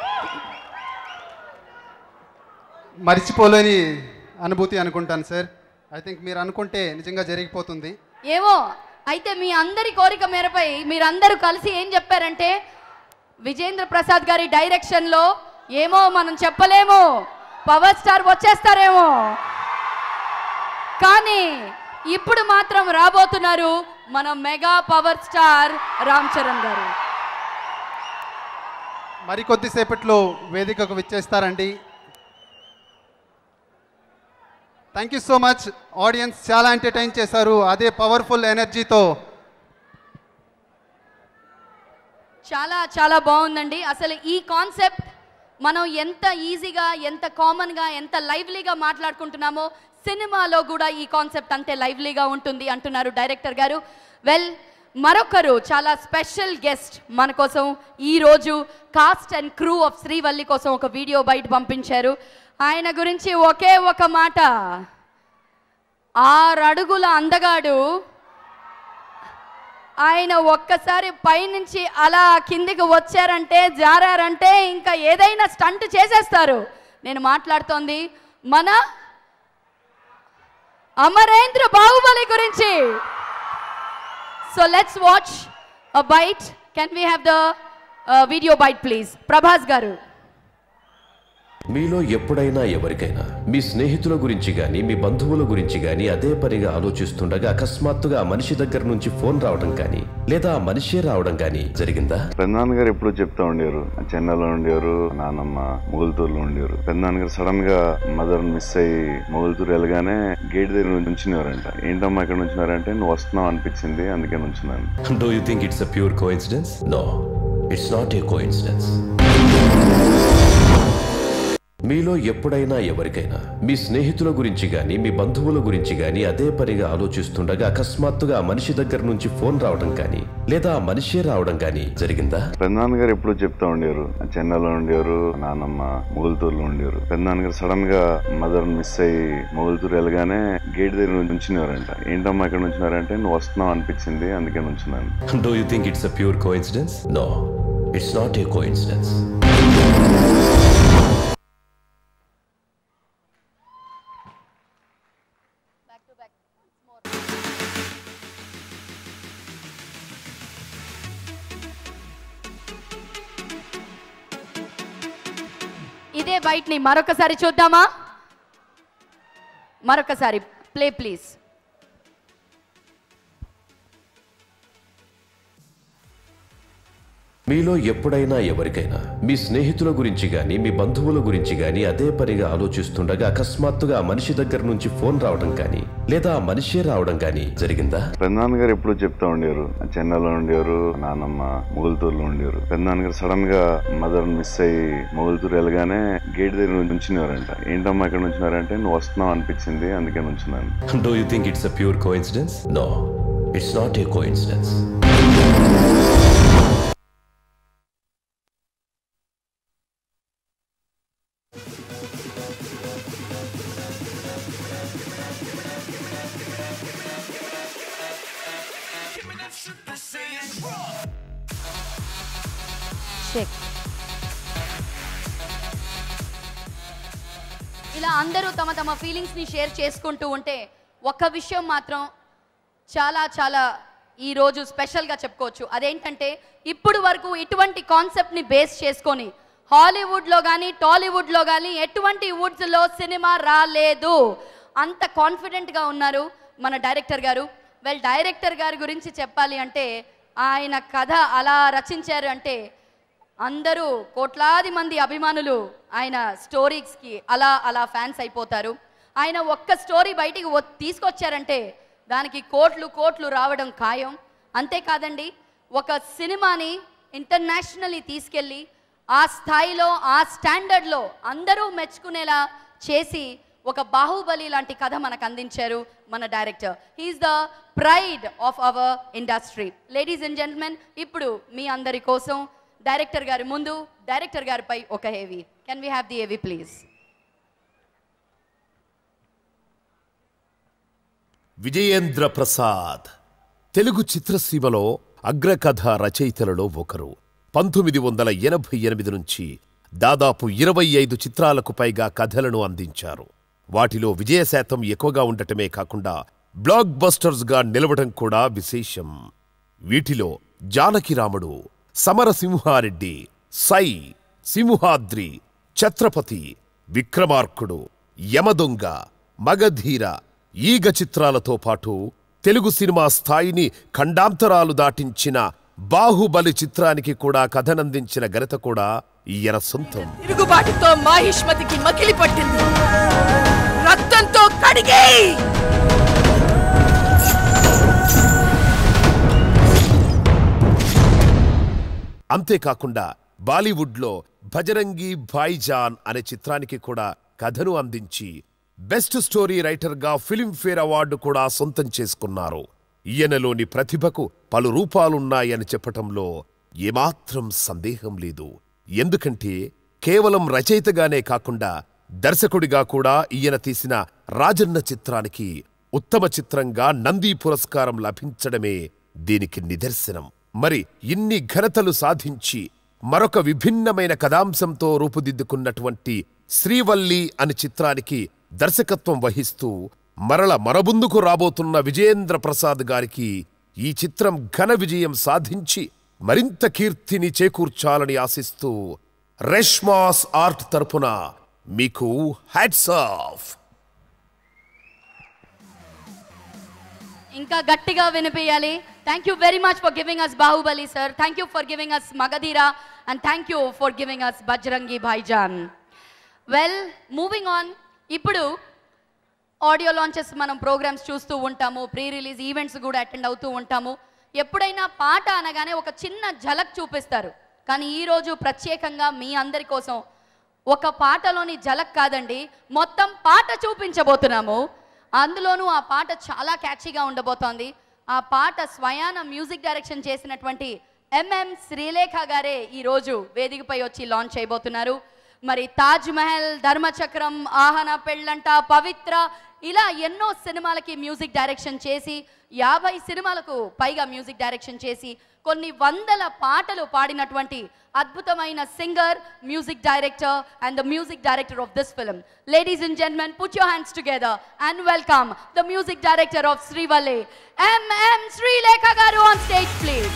H: మర్చిపోలేని అనుభూతి అనుకుంటాను సార్ ఐ థింక్ మీరు అనుకుంటే నిజంగా జరిగిపోతుంది
A: ఏమో అయితే మీ అందరి కోరిక మేరపై మీరందరూ కలిసి ఏం చెప్పారంటే విజేంద్ర ప్రసాద్ గారి డైరెక్షన్లో ఏమో మనం చెప్పలేము పవర్ స్టార్ వచ్చేస్తారేమో కానీ ఇప్పుడు మాత్రం రాబోతున్నారు మన mega power star Ram Charan garu
H: మరికొద్దిసేపట్లో వేదికకు విచ్చేస్తారండి thank you so much audience చాలా ఎంటర్టైన్ చేశారు అదే పవర్ఫుల్ ఎనర్జీతో
A: చాలా చాలా బాగుందండి అసలు ఈ కాన్సెప్ట్ మనం ఎంత ఈజీగా ఎంత కామన్గా ఎంత లైవ్లీగా మాట్లాడుకుంటున్నామో సినిమాలో కూడా ఈ కాన్సెప్ట్ అంతే లైవ్లీగా ఉంటుంది అంటున్నారు డైరెక్టర్ గారు వెల్ మరొకరు చాలా స్పెషల్ గెస్ట్ మన కోసం ఈరోజు cast and crew of Srivalli కోసం ఒక వీడియో బయట పంపించారు ఆయన గురించి ఒకే ఒక మాట ఆరు అడుగుల అందగాడు ఆయన ఒక్కసారి పైనుంచి అలా కిందికి వచ్చారంటే జారారంటే ఇంకా ఏదైనా స్టంట్ చేసేస్తారు నేను మాట్లాడుతోంది మన అమరేంద్ర బాహుబలి గురించి so let's watch byte can we have the video byte please Prabhas garu
E: మీలో ఎప్పుడైనా ఎవరికైనా మీ స్నేహితుల గురించి గాని మీ బంధువుల గురించి గాని అదే పనిగా ఆలోచిస్తుండగా అకస్మాత్తుగా ఆ మనిషి దగ్గర నుంచి ఫోన్ రావడం కానీ లేదా ఆ మనిషే రావడం కానీ జరిగిందా
P: పెద్దనాన్న గారు ఎప్పుడు చెప్తా ఉండేవారు చెన్నైలో ఉండేవారు నానమ్మ మొగులుతూరులో ఉండేవారు పెద్దనాన్న గారు సడన్ గా మదర్ మిస్ అయ్యి మొగులుతూరు వెళ్ళగానే గేట్ దగ్గర నుంచునేవారంట ఏంటమ్మా ఇక్కడ నుంచున్నారంటే నువ్వు వస్తున్నావు అనిపించింది అందుకే నుంచున్నాను
E: do you think it's a pure coincidence no it's not a coincidence మీలో ఎప్పుడైనా ఎవరికైనా మీ స్నేహితుల గురించి గాని మీ బంధువుల గురించి గాని అదే పనిగా ఆలోచిస్తుండగా అకస్మాత్తుగా ఆ మనిషి దగ్గర నుంచి ఫోన్ రావడం కానీ లేదా ఆ మనిషే రావడం కానీ జరిగిందా
P: పెద్దనాన్న గారు ఎప్పుడు చెప్తా ఉండేవారు చెన్నైలో ఉండేవారు నానమ్మ మొగులుతూరులో ఉండేవారు పెద్దనాన్న గారు సడన్ గా మదర్ మిస్ అయ్యి మొగులుతూరు వెళ్ళగానే గేట్ దగ్గర నుంచునేవారంట ఏంటమ్మా ఇక్కడ నుంచున్నారంటే నువ్వు వస్తున్నావు అనిపించింది అందుకే నుంచున్నాను
E: do you think it's a pure coincidence no it's not a coincidence
A: ఇదే బయటని మరొకసారి చూద్దామా మరొకసారి ప్లే ప్లీజ్
E: మీలో ఎప్పుడైనా ఎవరికైనా మీ స్నేహితుల గురించి గాని మీ బంధువుల గురించి గాని అదే పనిగా ఆలోచిస్తుండగా అకస్మాత్తుగా ఆ మనిషి దగ్గర నుంచి ఫోన్ రావడం కానీ లేదా ఆ మనిషే రావడం కానీ జరిగిందా
P: పెద్దనాన్న గారు ఎప్పుడు చెప్తా ఉండేవారు చెన్నైలో ఉండేవారు నానమ్మ మొగులుతూరులో ఉండేవారు పెద్దనాన్న గారు సడన్ గా మదర్ మిస్ అయ్యి మొగులుతూరు వెళ్ళగానే గేట్ దగ్గర నుంచునేవారంట ఏంటమ్మా ఇక్కడ నుంచున్నారంటే నువ్వు వస్తున్నావు అనిపించింది అందుకే నుంచున్నాను
E: do you think it's a pure coincidence no it's not a coincidence
A: check ఇలా అందరూ తమ తమ ఫీలింగ్స్ ని షేర్ చేసుకుంటూ ఉంటే ఒక విషయం మాత్రం చాలా చాలా ఈ రోజు స్పెషల్గా చెప్పుకోవచ్చు అదేంటంటే ఇప్పుడు వరకు ఇటువంటి కాన్సెప్ట్ని బేస్ చేసుకొని హాలీవుడ్లో కానీ టాలీవుడ్లో కానీ ఎటువంటి వుడ్స్లో సినిమా రాలేదు అంత కాన్ఫిడెంట్గా ఉన్నారు మన డైరెక్టర్ గారు వెల్ డైరెక్టర్ గారి గురించి చెప్పాలి అంటే ఆయన కథ అలా రచించారు అంటే అందరూ కోట్లాది మంది అభిమానులు ఆయన స్టోరీస్కి అలా అలా ఫ్యాన్స్ అయిపోతారు ఆయన ఒక్క స్టోరీ బయటికి వ- తీసుకొచ్చారంటే దానికి కోట్లు కోట్లు రావడం ఖాయం అంతేకాదండి ఒక సినిమాని ఇంటర్నేషనల్లీ తీసుకెళ్ళి ఆ స్థాయిలో ఆ స్టాండర్డ్లో అందరూ మెచ్చుకునేలా చేసి ఒక బాహుబలి లాంటి కథ మనకు అందించారు మన director he's the pride of our industry ladies and gentlemen ఇప్పుడు మీ అందరి కోసం డైరెక్టర్ గారి ముందు డైరెక్టర్ గారిపై ఒక heavy can we have the heavy please
Q: Vijayendra Prasad Telugu చిత్రసీమలో అగ్రకథ రచయితలలో ఒకరు పంతొమ్మిది వందల ఎనభై ఎనిమిది నుంచి దాదాపు ఇరవై ఐదు చిత్రాలకు పైగా కథలను అందించారు వాటిలో విజయ శాతం ఎక్కువగా ఉండటమే కాకుండా బ్లాక్ బస్టర్స్గా నిలవడం కూడా విశేషం వీటిలో జానకిరాముడు సమరసింహారెడ్డి సై సింహాద్రి ఛత్రపతి విక్రమార్కుడు యమదొంగ మగధీర ఈగ చిత్రాలతో పాటు తెలుగు సినిమా స్థాయిని ఖండాంతరాలు దాటించిన బాహుబలి చిత్రానికి కూడా కథనందించిన ఘనత కూడా ఈయన సొంతం
R: తిరుగుబాటుతో మాహిష్మతికి మకిలి పట్టింది రక్తంతో కడిగే
Q: అంతేకాకుండా బాలీవుడ్లో భజరంగి భాయిజాన్ అనే చిత్రానికి కూడా కథను అందించి బెస్ట్ స్టోరీ రైటర్గా ఫిలింఫేర్ అవార్డు కూడా సొంతం చేసుకున్నారు ఈయనలోని ప్రతిభకు పలు రూపాలున్నాయని చెప్పటంలో ఏమాత్రం సందేహం లేదు ఎందుకంటే కేవలం రచయితగానే కాకుండా దర్శకుడిగా కూడా ఈయన తీసిన రాజన్న చిత్రానికి ఉత్తమ చిత్రంగా నంది పురస్కారం లభించడమే దీనికి నిదర్శనం మరి ఇన్ని ఘనతలు సాధించి మరొక విభిన్నమైన కథాంశంతో రూపుదిద్దుకున్నటువంటి శ్రీవల్లి అనే చిత్రానికి దర్శకత్వం వహిస్తూ మరల మరబుందుకు రాబోతున్న విజయేంద్ర ప్రసాద్ గారికి ఈ చిత్రం ఘన విజయం సాధించి మరింత కీర్తిని చేకూర్చాలని ఆశిస్తూ రెష్మాస్ ఆర్ట్ తరపున మీకు హ్యాట్స్ ఆఫ్
A: ఇంకా గట్టిగా వినిపించాలి thank you very much for giving us Baahubali sir thank you for giving us Magadheera and thank you for giving us Bajrangi Bhaijaan well moving on ఇప్పుడు ఆడియో లాంచెస్ మనం ప్రోగ్రామ్స్ చూస్తూ ఉంటాము ప్రీ రిలీజ్ ఈవెంట్స్ కూడా అటెండ్ అవుతూ ఉంటాము ఎప్పుడైనా పాట అనగానే ఒక చిన్న ఝలక్ చూపిస్తారు కానీ ఈరోజు ప్రత్యేకంగా మీ అందరి కోసం ఒక పాటలోని జలక్ కాదండి మొత్తం పాట చూపించబోతున్నాము అందులోనూ ఆ పాట చాలా క్యాచీగా ఉండబోతోంది ఆ పాట స్వయాన మ్యూజిక్ డైరెక్షన్ చేసినటువంటి ఎంఎం శ్రీలేఖ గారే ఈరోజు వేదికపై వచ్చి లాంచ్ చేయబోతున్నారు మరి తాజ్ మహల్ ధర్మచక్రం ఆహన పెళ్ళంట పవిత్ర ఇలా ఎన్నో సినిమాలకి మ్యూజిక్ డైరెక్షన్ చేసి యాభై సినిమాలకు పైగా మ్యూజిక్ డైరెక్షన్ చేసి కొన్ని వందల పాటలు పాడినటువంటి అద్భుతమైన singer music director and the music director of this film ladies and gentlemen put your hands together and welcome the music director of Srivalli MM Srilekha garu on stage please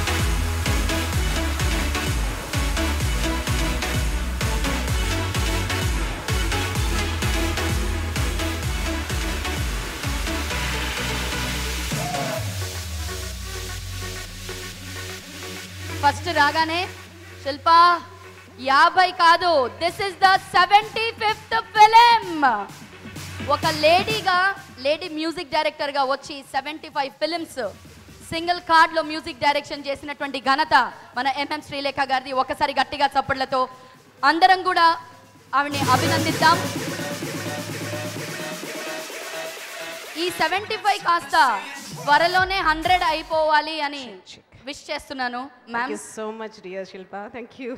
A: first రాగానే శిల్ప యాభై కాదు this is the seventy fifth film ఒక లేడీగా lady music డైరెక్టర్గా వచ్చి seventy five films single కార్డ్లో music direction చేసినటువంటి ఘనత మన ఎంఎం శ్రీలేఖ గారిది ఒకసారి గట్టిగా చప్పట్లతో అందరం కూడా ఆవిడని అభినందిద్దాం ఈ సెవెంటీ ఫైవ్ కాస్త త్వరలోనే హండ్రెడ్ అయిపోవాలి అని విష్ చేస్తున్నాను ma'am
S: Thank you so much, dear Shilpa. Thank you.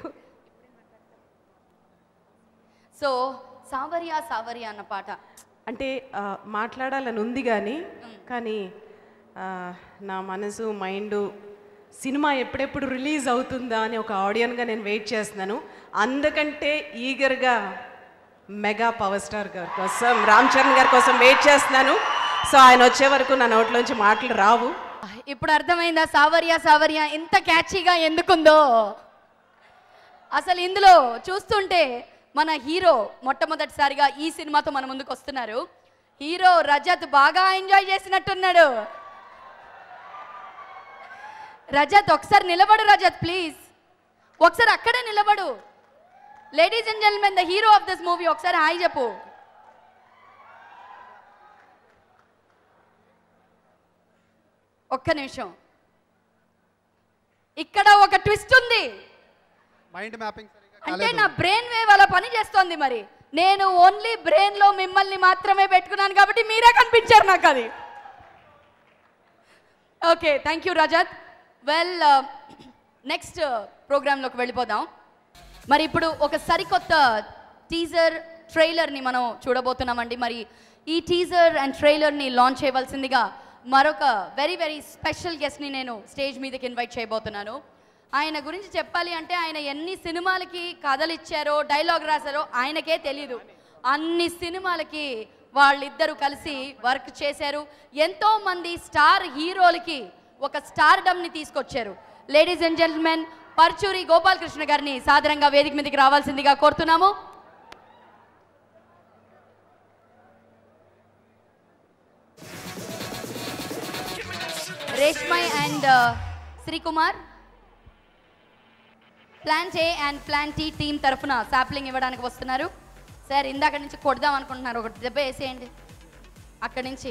A: So Saawariya Saawariya అన్న పాట
S: అంటే ఆ, మాట్లాడాలని ఉంది కానీ కానీ ఆ, నా మనసు మైండ్ సినిమా ఎప్పుడెప్పుడు రిలీజ్ అవుతుందా అని ఒక ఆడియన్గా నేను వెయిట్ చేస్తున్నాను అందుకంటే ఈగర్గా మెగా పవర్ స్టార్ గారి కోసం రామ్ చరణ్ గారి కోసం వెయిట్ చేస్తున్నాను సో ఆయన వచ్చే వరకు నా నోట్లోంచి మాటలు రావు
A: ఇప్పుడు అర్థమైందా సావర్య సావర్య ఇంత క్యాచీగా ఎందుకుందో అసలు ఇందులో చూస్తుంటే మన హీరో మొట్టమొదటిసారిగా ఈ సినిమాతో మన ముందుకు వస్తున్నారు హీరో రజత్ బాగా ఎంజాయ్ చేసినట్టున్నాడు రజత్ ఒకసారి నిలబడు రజత్ ప్లీజ్ ఒకసారి అక్కడే నిలబడు ladies and gentlemen the hero of this movie ఒకసారి హాయ్ చెప్పు ఒక్క నిమిషం ఇక్కడ ఒక ట్విస్ట్ ఉంది
H: మైండ్ మ్యాపింగ్
A: అంటే నా బ్రెయిన్ వేవ్ అలా పని చేస్తోంది మరి నేను ఓన్లీ బ్రెయిన్ లో మిమ్మల్ని మాత్రమే పెట్టుకున్నాను కాబట్టి మీరే కనిపించారు నాకు అది okay thank you Rajat well next ప్రోగ్రాంలోకి వెళ్ళిపోదాం మరి ఇప్పుడు ఒక సరికొత్త టీజర్ ట్రైలర్ని మనం చూడబోతున్నామండి మరి ఈ టీజర్ అండ్ ట్రైలర్ని లాంచ్ చేయవలసిందిగా మరొక వెరీ వెరీ స్పెషల్ గెస్ట్ని నేను స్టేజ్ మీదకి ఇన్వైట్ చేయబోతున్నాను ఆయన గురించి చెప్పాలి అంటే ఆయన ఎన్ని సినిమాలకి కథలు ఇచ్చారో డైలాగ్ రాశారో ఆయనకే తెలీదు అన్ని సినిమాలకి వాళ్ళిద్దరూ కలిసి వర్క్ చేశారు ఎంతో మంది స్టార్ హీరోలకి ఒక స్టార్డమ్ని తీసుకొచ్చారు ladies and gentlemen Paruchuri Gopalakrishna గారిని సాధారణంగా వేదిక మీదకి రావాల్సిందిగా కోరుతున్నాము Reshma and Srikumar Plan A and plan T team తరఫున శాప్లింగ్ ఇవ్వడానికి వస్తున్నారు సార్ ఇందాక నుంచి కొడదాం అనుకుంటున్నారు ఒకటి దెబ్బ వేసేయండి అక్కడి నుంచి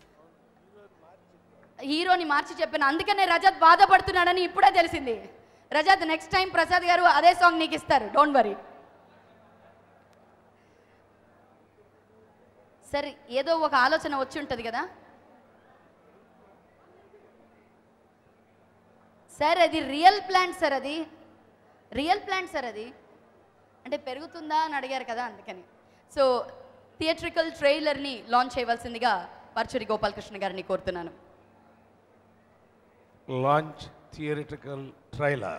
A: హీరోని మార్చి చెప్పిన అందుకనే రజత్ బాధపడుతున్నాడని ఇప్పుడే తెలిసింది రజత్ నెక్స్ట్ టైం ప్రసాద్ గారు అదే సాంగ్ నీకు ఇస్తారు డోంట్ వరీ సరే ఏదో ఒక ఆలోచన వచ్చి ఉంటుంది కదా సార్ అది రియల్ ప్లాంట్ సార్ అది రియల్ ప్లాంట్ సార్ అది అంటే పెరుగుతుందా అని అడిగారు కదా అందుకని సో థియేట్రికల్ ట్రైలర్ని లాంచ్ చేయవలసిందిగా పర్చూరి గోపాలకృష్ణ గారిని కోరుతున్నాను
I: లాంచ్ థియరిటికల్ ట్రైలర్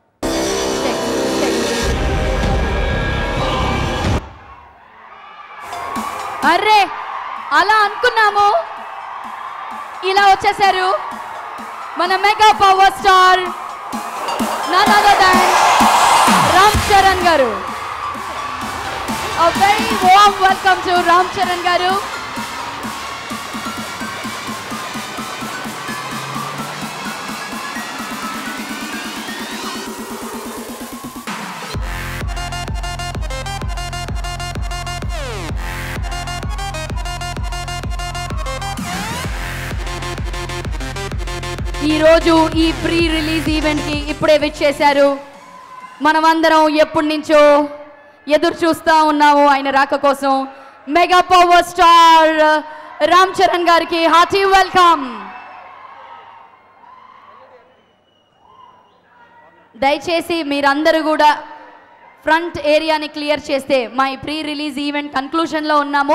A: అర్రే అలా అనుకున్నాము ఇలా వచ్చేసారు మన mega power star none other than Ram Charan garu A very warm welcome to Ram Charan గారు ఈరోజు ఈ ప్రీ రిలీజ్ ఈవెంట్కి ఇప్పుడే విచ్చేశారు మనమందరం ఎప్పటి నుంచో ఎదురు చూస్తా ఉన్నాము ఆయన రాక కోసం mega power star Ram Charan గారికి హార్టీ వెల్కమ్ దయచేసి మీరందరూ కూడా ఫ్రంట్ ఏరియాని క్లియర్ చేస్తే మా ఈ ప్రీ రిలీజ్ ఈవెంట్ కన్క్లూషన్లో ఉన్నాము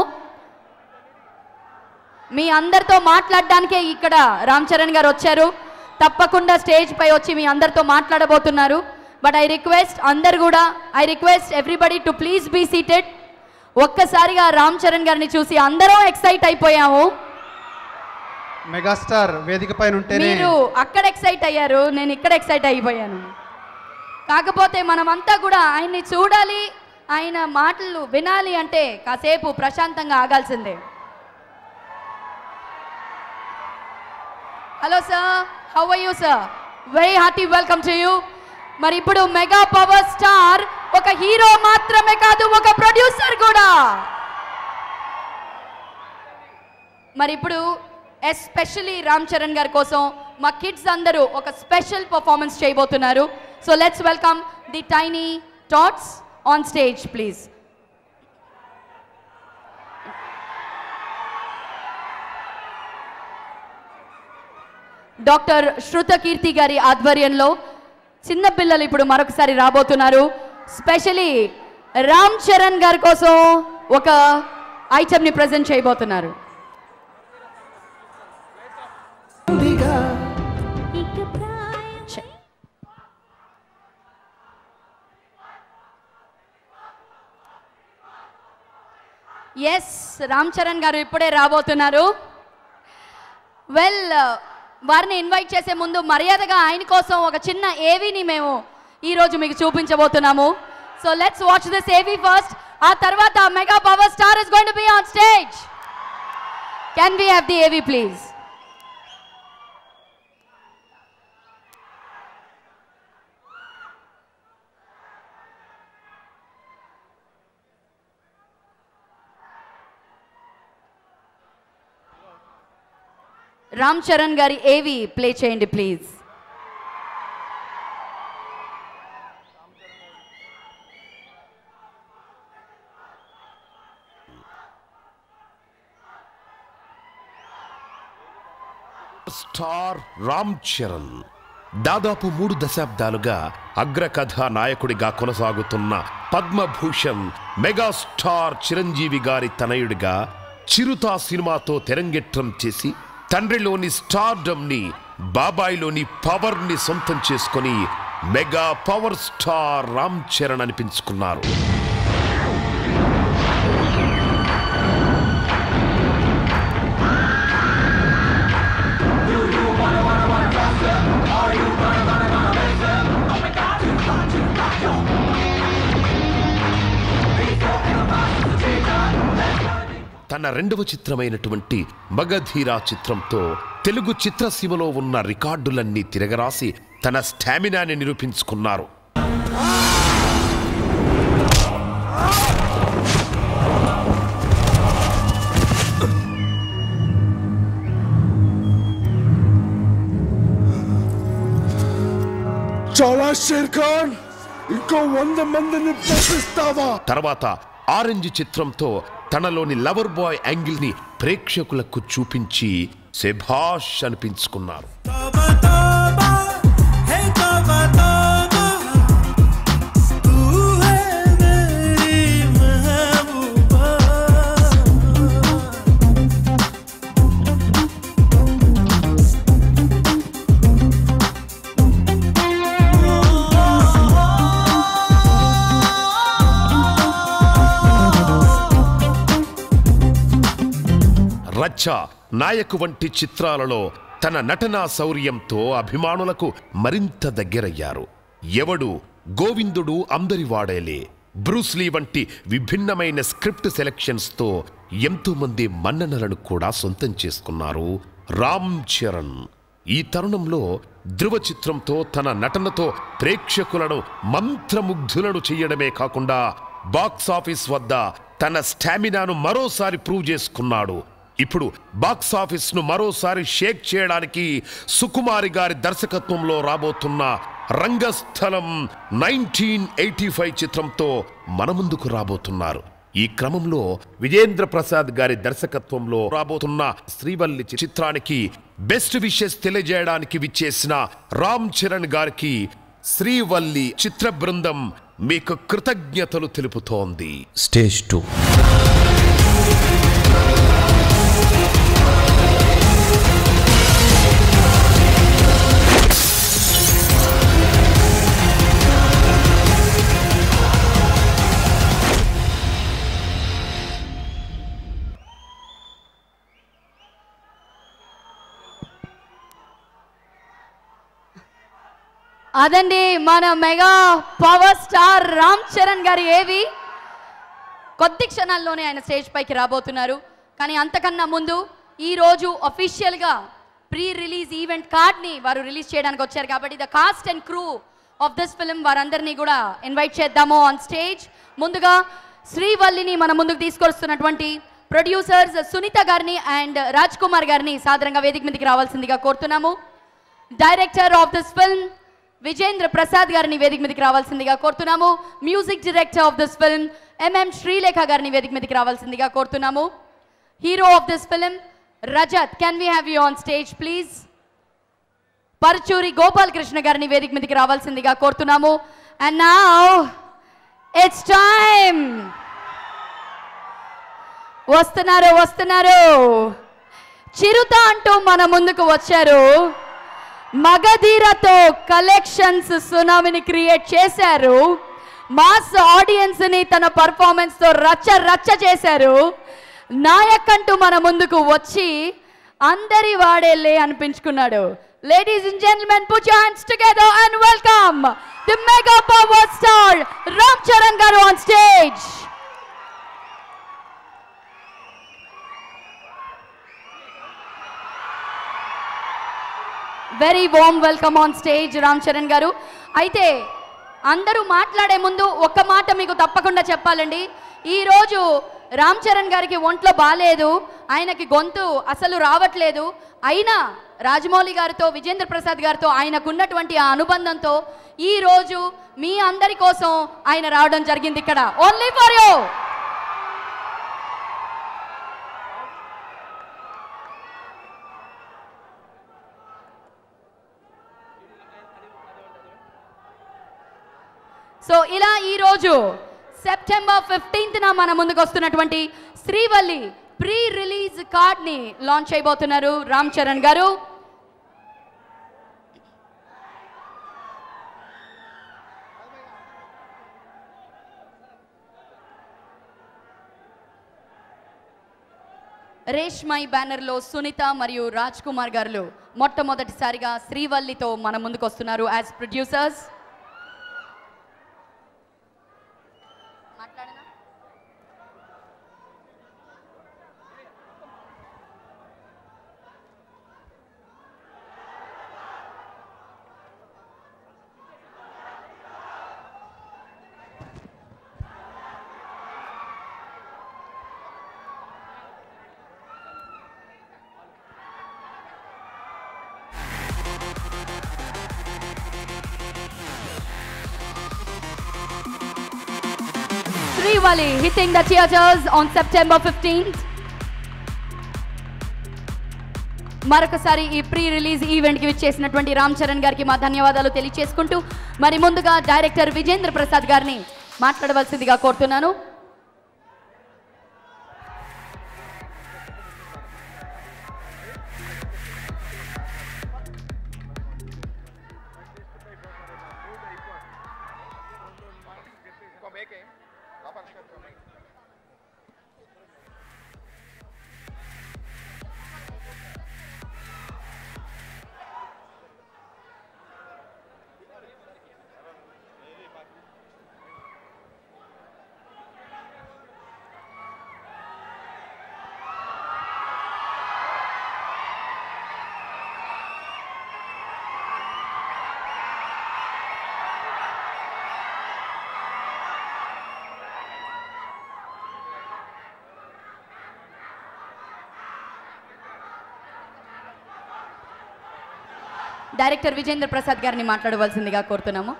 A: మీ అందరితో మాట్లాడడానికే ఇక్కడ రామ్ చరణ్ గారు వచ్చారు తప్పకుండా స్టేజ్ పై వచ్చి మీ అందరితో మాట్లాడబోతున్నారు బట్ ఐ రిక్వెస్ట్ అందరు కూడా I request everybody to please be seated ఒక్కసారిగా రామ్ చరణ్ గారిని చూసి అందరం ఎక్సైట్ అయిపోయాము
H: మెగాస్టార్ వేదిక పైన ఉంటేనే
A: మీరు అక్కడ ఎక్సైట్ అయ్యారు నేను ఇక్కడ ఎక్సైట్ అయిపోయాను కాకపోతే మనమంతా కూడా ఆయన్ని చూడాలి ఆయన మాటలు వినాలి అంటే కాసేపు ప్రశాంతంగా ఆగాల్సిందే hello sir how are you sir very hearty welcome to you మరి ఇప్పుడు మెగా పవర్ స్టార్ ఒక హీరో మాత్రమే కాదు ఒక ప్రొడ్యూసర్ కూడా మరి ఇప్పుడు ఎస్పెషలీ రామ్ చరణ్ గారి కోసం మా కిడ్స్ అందరూ ఒక స్పెషల్ పర్ఫార్మెన్స్ చేయబోతున్నారు so let's welcome the tiny tots on stage please doctor Shruta Keerthi గారి ఆధ్వర్యంలో చిన్న పిల్లలు ఇప్పుడు మరొకసారి రాబోతున్నారు స్పెషలీ రామ్ చరణ్ గారి కోసం ఒక ఐటమ్ని ప్రజెంట్ చేయబోతున్నారు ఎస్ రామ్ చరణ్ గారు ఇప్పుడే రాబోతున్నారు వెల్ వారిని ఇన్వైట్ చేసే ముందు మర్యాదగా ఆయన కోసం ఒక చిన్న ఏవీని మేము ఈరోజు మీకు చూపించబోతున్నాము so let's watch this AV first ఆ తర్వాత mega power star is going to be on stage can we have the AV please Ram Charan garu AV play చేయండి ప్లీజ్
Q: స్టార్ రామ్ చరణ్ దాదాపు మూడు దశాబ్దాలుగా అగ్రకథ నాయకుడిగా కొనసాగుతున్న పద్మభూషణ్ మెగాస్టార్ చిరంజీవి గారి తనయుడిగా చిరుత సినిమాతో తెరంగేట్రం చేసి తండ్రిలోని స్టార్డమ్ ని బాబాయిలోని పవర్ ని సొంతం చేసుకొని mega power star Ram Charan అనిపించుకున్నారు తన రెండవ చిత్రమైనటువంటి మగధీరా చిత్రంతో తెలుగు చిత్రసీమలో ఉన్న రికార్డులన్నీ తిరగరాసి తన స్టామినాని నిరూపించుకున్నారు
T: చాలా షేర్ ఖాన్ ఇంకో వంద మందిని పంపిస్తావా
Q: తర్వాత ఆరెంజ్ చిత్రంతో తనలోని లవర్ బాయ్ యాంగిల్ ని ప్రేక్షకులకు చూపించి శభాష్ అనిపించుకున్నారు రచ్చ నాయకు వంటి చిత్రాలలో తన నటనా శౌర్యంతో అభిమానులకు మరింత దగ్గరయ్యారు ఎవడు గోవిందుడు అందరి వాడేలే బ్రూస్లీ వంటి విభిన్నమైన స్క్రిప్ట్ సెలెక్షన్స్తో ఎంతో మంది మన్ననలను కూడా సొంతం చేసుకున్నారు రామ్ చరణ్ ఈ తరుణంలో ధృవ చిత్రంతో తన నటనతో ప్రేక్షకులను మంత్రముగ్ధులను చేయడమే కాకుండా బాక్స్ ఆఫీస్ వద్ద తన స్టామినాను మరోసారి ప్రూవ్ చేసుకున్నాడు ఇప్పుడు బాక్స్ ఆఫీస్ ను మరోసారి షేక్ చేయడానికి సుకుమారి గారి దర్శకత్వంలో రాబోతున్న రంగస్థలం నైన్టీన్ ఎయిటీ ఫైవ్ చిత్రంతో మన ముందుకు రాబోతున్నారు ఈ క్రమంలో విజేంద్ర ప్రసాద్ గారి దర్శకత్వంలో రాబోతున్న శ్రీవల్లి చి- చిత్రానికి బెస్ట్ విషెస్ తెలియజేయడానికి విచ్చేసిన రామ్ చరణ్ గారికి శ్రీవల్లి చిత్ర బృందం మీకు కృతజ్ఞతలు తెలుపుతోంది
E: స్టేజ్ టూ
A: అదండి మన mega power star Ram Charan garu AV కొద్ది క్షణాల్లోనే ఆయన స్టేజ్ పైకి రాబోతున్నారు కానీ అంతకన్నా ముందు ఈ రోజు అఫీషియల్గా ప్రీ రిలీజ్ ఈవెంట్ కార్డ్ని వారు రిలీజ్ చేయడానికి వచ్చారు కాబట్టి the cast and crew of this film వారందరినీ కూడా ఇన్వైట్ చేద్దాము ఆన్ స్టేజ్ ముందుగా శ్రీవల్లిని మన ముందుకు తీసుకొస్తున్నటువంటి ప్రొడ్యూసర్స్ సునీత గారిని అండ్ రాజ్ కుమార్ గారిని సాధారణంగా వేదిక మీదకి రావాల్సిందిగా కోరుతున్నాము director of this film Vijayendra Prasad గారిని వేదిక మీదకి రావాల్సిందిగా కోరుతున్నాము music director of this film MM Sreelekha గారిని వేదిక మీదకి రావాల్సిందిగా కోరుతున్నాము hero of this film Rajat can we have you on stage please Paruchuri Gopalakrishna గారిని వేదిక మీదకి రావాల్సిందిగా కోరుతున్నాము అండ్ నా ఇట్స్ టైమ్ వస్తున్నారు వస్తున్నారు చిరుత అంటూ మన ముందుకు వచ్చారు మగధీరతో కలెక్షన్స్ సునామిని క్రియేట్ చేశారు మాస్ ఆడియన్స్ ని తన పర్ఫార్మెన్స్ తో రచ్చ రచ్చ చేశారు నాయక్ అంటూ మన ముందుకు వచ్చి అందరి వాడేలే అనిపించుకున్నాడు ladies and gentlemen put your hands together and welcome the mega power star Ram Charan గారు on stage very warm welcome on stage Ram Charan గారు అయితే అందరూ మాట్లాడే ముందు ఒక్క మాట మీకు తప్పకుండా చెప్పాలండి ఈరోజు రామ్ చరణ్ గారికి ఒంట్లో బాగాలేదు ఆయనకి గొంతు అసలు రావట్లేదు అయినా రాజమౌళి గారితో విజేంద్ర ప్రసాద్ గారితో ఆయనకున్నటువంటి ఆ అనుబంధంతో ఈ రోజు మీ అందరి కోసం ఆయన రావడం జరిగింది ఇక్కడ ఓన్లీ ఫర్ యూ సో ఇలా ఈ రోజు సెప్టెంబర్ ఫిఫ్టీన్త్న మన ముందుకు వస్తున్నటువంటి శ్రీవల్లి ప్రీ రిలీజ్ కార్డ్ని లాంచ్ చేయబోతున్నారు రామ్ చరణ్ గారు రేష్మై బ్యానర్లో సునీత మరియు రాజ్ కుమార్ గారు మొట్టమొదటిసారిగా శ్రీవల్లితో మన ముందుకు వస్తున్నారు as producers Sriwali hitting the theaters on September 15th. మరొకసారి ఈ ప్రీ రిలీజ్ ఈవెంట్ కి విచ్చేసినటువంటి రామ్ చరణ్ గారికి మా ధన్యవాదాలు తెలియచేసుకుంటూ మరి ముందుగా డైరెక్టర్ విజేంద్ర ప్రసాద్ గారిని మాట్లాడవలసిందిగా కోరుతున్నాను డైరెక్టర్ విజేంద్ర ప్రసాద్ గారిని మాట్లాడవలసిందిగా కోరుతున్నాము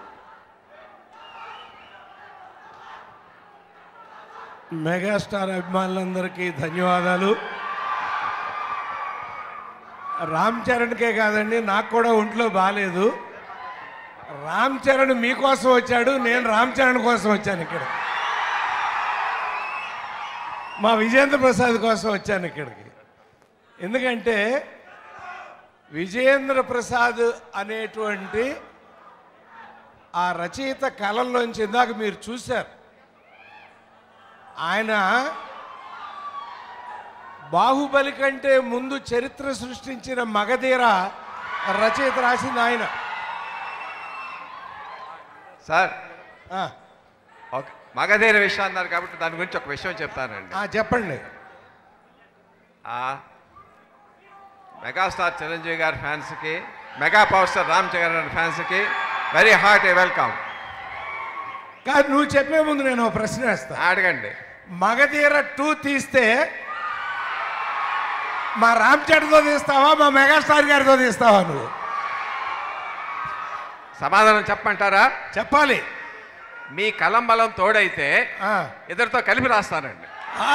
I: మెగాస్టార్ అభిమానులందరికీ ధన్యవాదాలు రామ్ చరణ్కే కాదండి నాకు కూడా ఒంట్లో బాగాలేదు రామ్ చరణ్ మీకోసం వచ్చాడు నేను రామ్ చరణ్ కోసం వచ్చాను ఇక్కడ మా విజేంద్ర ప్రసాద్ కోసం వచ్చాను ఇక్కడికి ఎందుకంటే విజేంద్ర ప్రసాద్ అనేటువంటి ఆ రచయిత కళల్లోంచి ఇందాక మీరు చూశారు ఆయన బాహుబలి కంటే ముందు చరిత్ర సృష్టించిన మగధీర రచయిత రాసింది ఆయన
U: సార్ ఒక మగధీర విషయం అన్నారు కాబట్టి దాని గురించి ఒక విషయం చెప్తానండి
I: ఆ, చెప్పండి
U: ఆ, మెగాస్టార్ చిరంజీవి గారి ఫ్యాన్స్కి mega power star Ram Charan గారి ఫ్యాన్స్కి వెరీ హార్ట్ వెల్కమ్
I: కాదు నువ్వు చెప్పే ముందు నేను ఒక ప్రశ్న వేస్తా
U: అడగండి
I: మగధీర టూ తీస్తే మా రామ్ చరణ్తో తీస్తావా మా మెగాస్టార్ గారితో తీస్తావా నువ్వు
U: సమాధానం చెప్పమంటారా
I: చెప్పాలి
U: మీ కలం బలం తోడైతే ఇద్దరితో కలిపి రాస్తానండి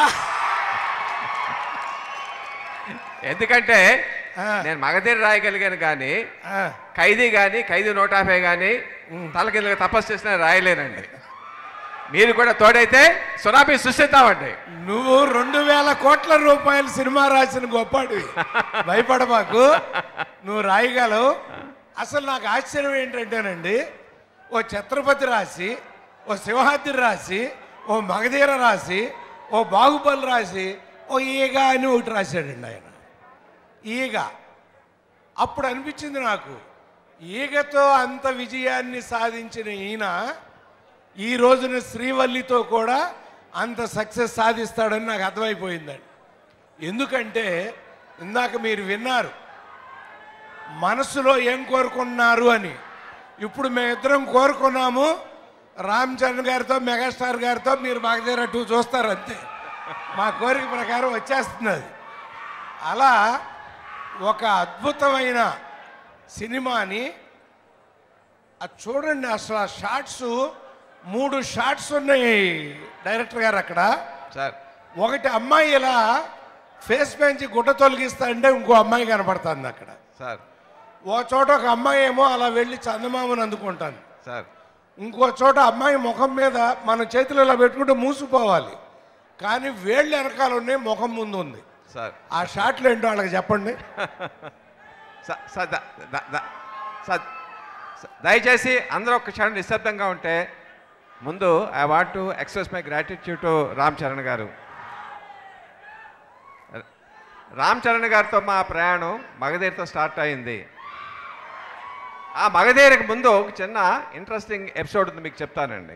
U: ఎందుకంటే నేను మగధీర రాయగలిగాను కానీ ఖైదీ కానీ ఖైదీ నూట యాభై కానీ తల కింద తపస్సు చేసిన రాయలేనండి మీరు కూడా తోడైతే సునామీ సృష్టిస్తామండి
I: నువ్వు రెండు వేల కోట్ల రూపాయల సినిమా రాసిన గొప్పడు భయపడబాకు నువ్వు రాయగలవు అసలు నాకు ఆశ్చర్యం ఏంటంటేనండి ఓ ఛత్రపతి రాసి ఓ సింహాద్రి రాసి ఓ మగధీర రాసి ఓ బాహుబలి రాసి ఓ ఈగ అని ఒకటి రాశాడండి ఆయన ఈగ అప్పుడు అనిపించింది నాకు ఈగతో అంత విజయాన్ని సాధించిన ఈయన ఈ రోజున శ్రీవల్లితో కూడా అంత సక్సెస్ సాధిస్తాడని నాకు అర్థమైపోయిందండి ఎందుకంటే ఇందాక మీరు విన్నారు మనసులో ఏం కోరుకున్నారు అని ఇప్పుడు మేమిద్దరం కోరుకున్నాము రామ్ చరణ్ గారితో మెగాస్టార్ గారితో మీరు మాకు దగ్గర టూ చూస్తారు అంతే మా కోరిక ప్రకారం వచ్చేస్తుంది అది అలా ఒక అద్భుతమైన సినిమాని అది చూడండి అసలు ఆ షార్ట్స్ మూడు షార్ట్స్ ఉన్నాయి డైరెక్టర్ గారు అక్కడ
U: సార్
I: ఒకటి అమ్మాయి ఇలా ఫేస్ పెంచి గుడ్డ తొలగిస్తా అంటే ఇంకో అమ్మాయి కనపడుతుంది అక్కడ
U: సార్
I: ఓ చోట ఒక అమ్మాయి ఏమో అలా వెళ్ళి చందమామని అందుకుంటాను
U: సార్
I: ఇంకో చోట అమ్మాయి ముఖం మీద మన చేతులు ఇలా పెట్టుకుంటే మూసిపోవాలి కానీ వేళ్ళు వెనకాల ఉన్నాయి ముఖం ముందు ఉంది
U: సార్
I: ఆ షాట్లు ఏంటో వాళ్ళకి చెప్పండి
U: స- స- ద- ద- ద- స- స- దయచేసి అందరూ ఒక క్షణం నిశ్శబ్దంగా ఉంటే ముందు I want to express my gratitude to Ram Charan గారు రామ్ చరణ్ గారితో మా ప్రయాణం మగధీరతో స్టార్ట్ అయింది ఆ మగధీరకు ముందు ఒక చిన్న ఇంట్రెస్టింగ్ ఎపిసోడ్ ఉంది మీకు చెప్తానండి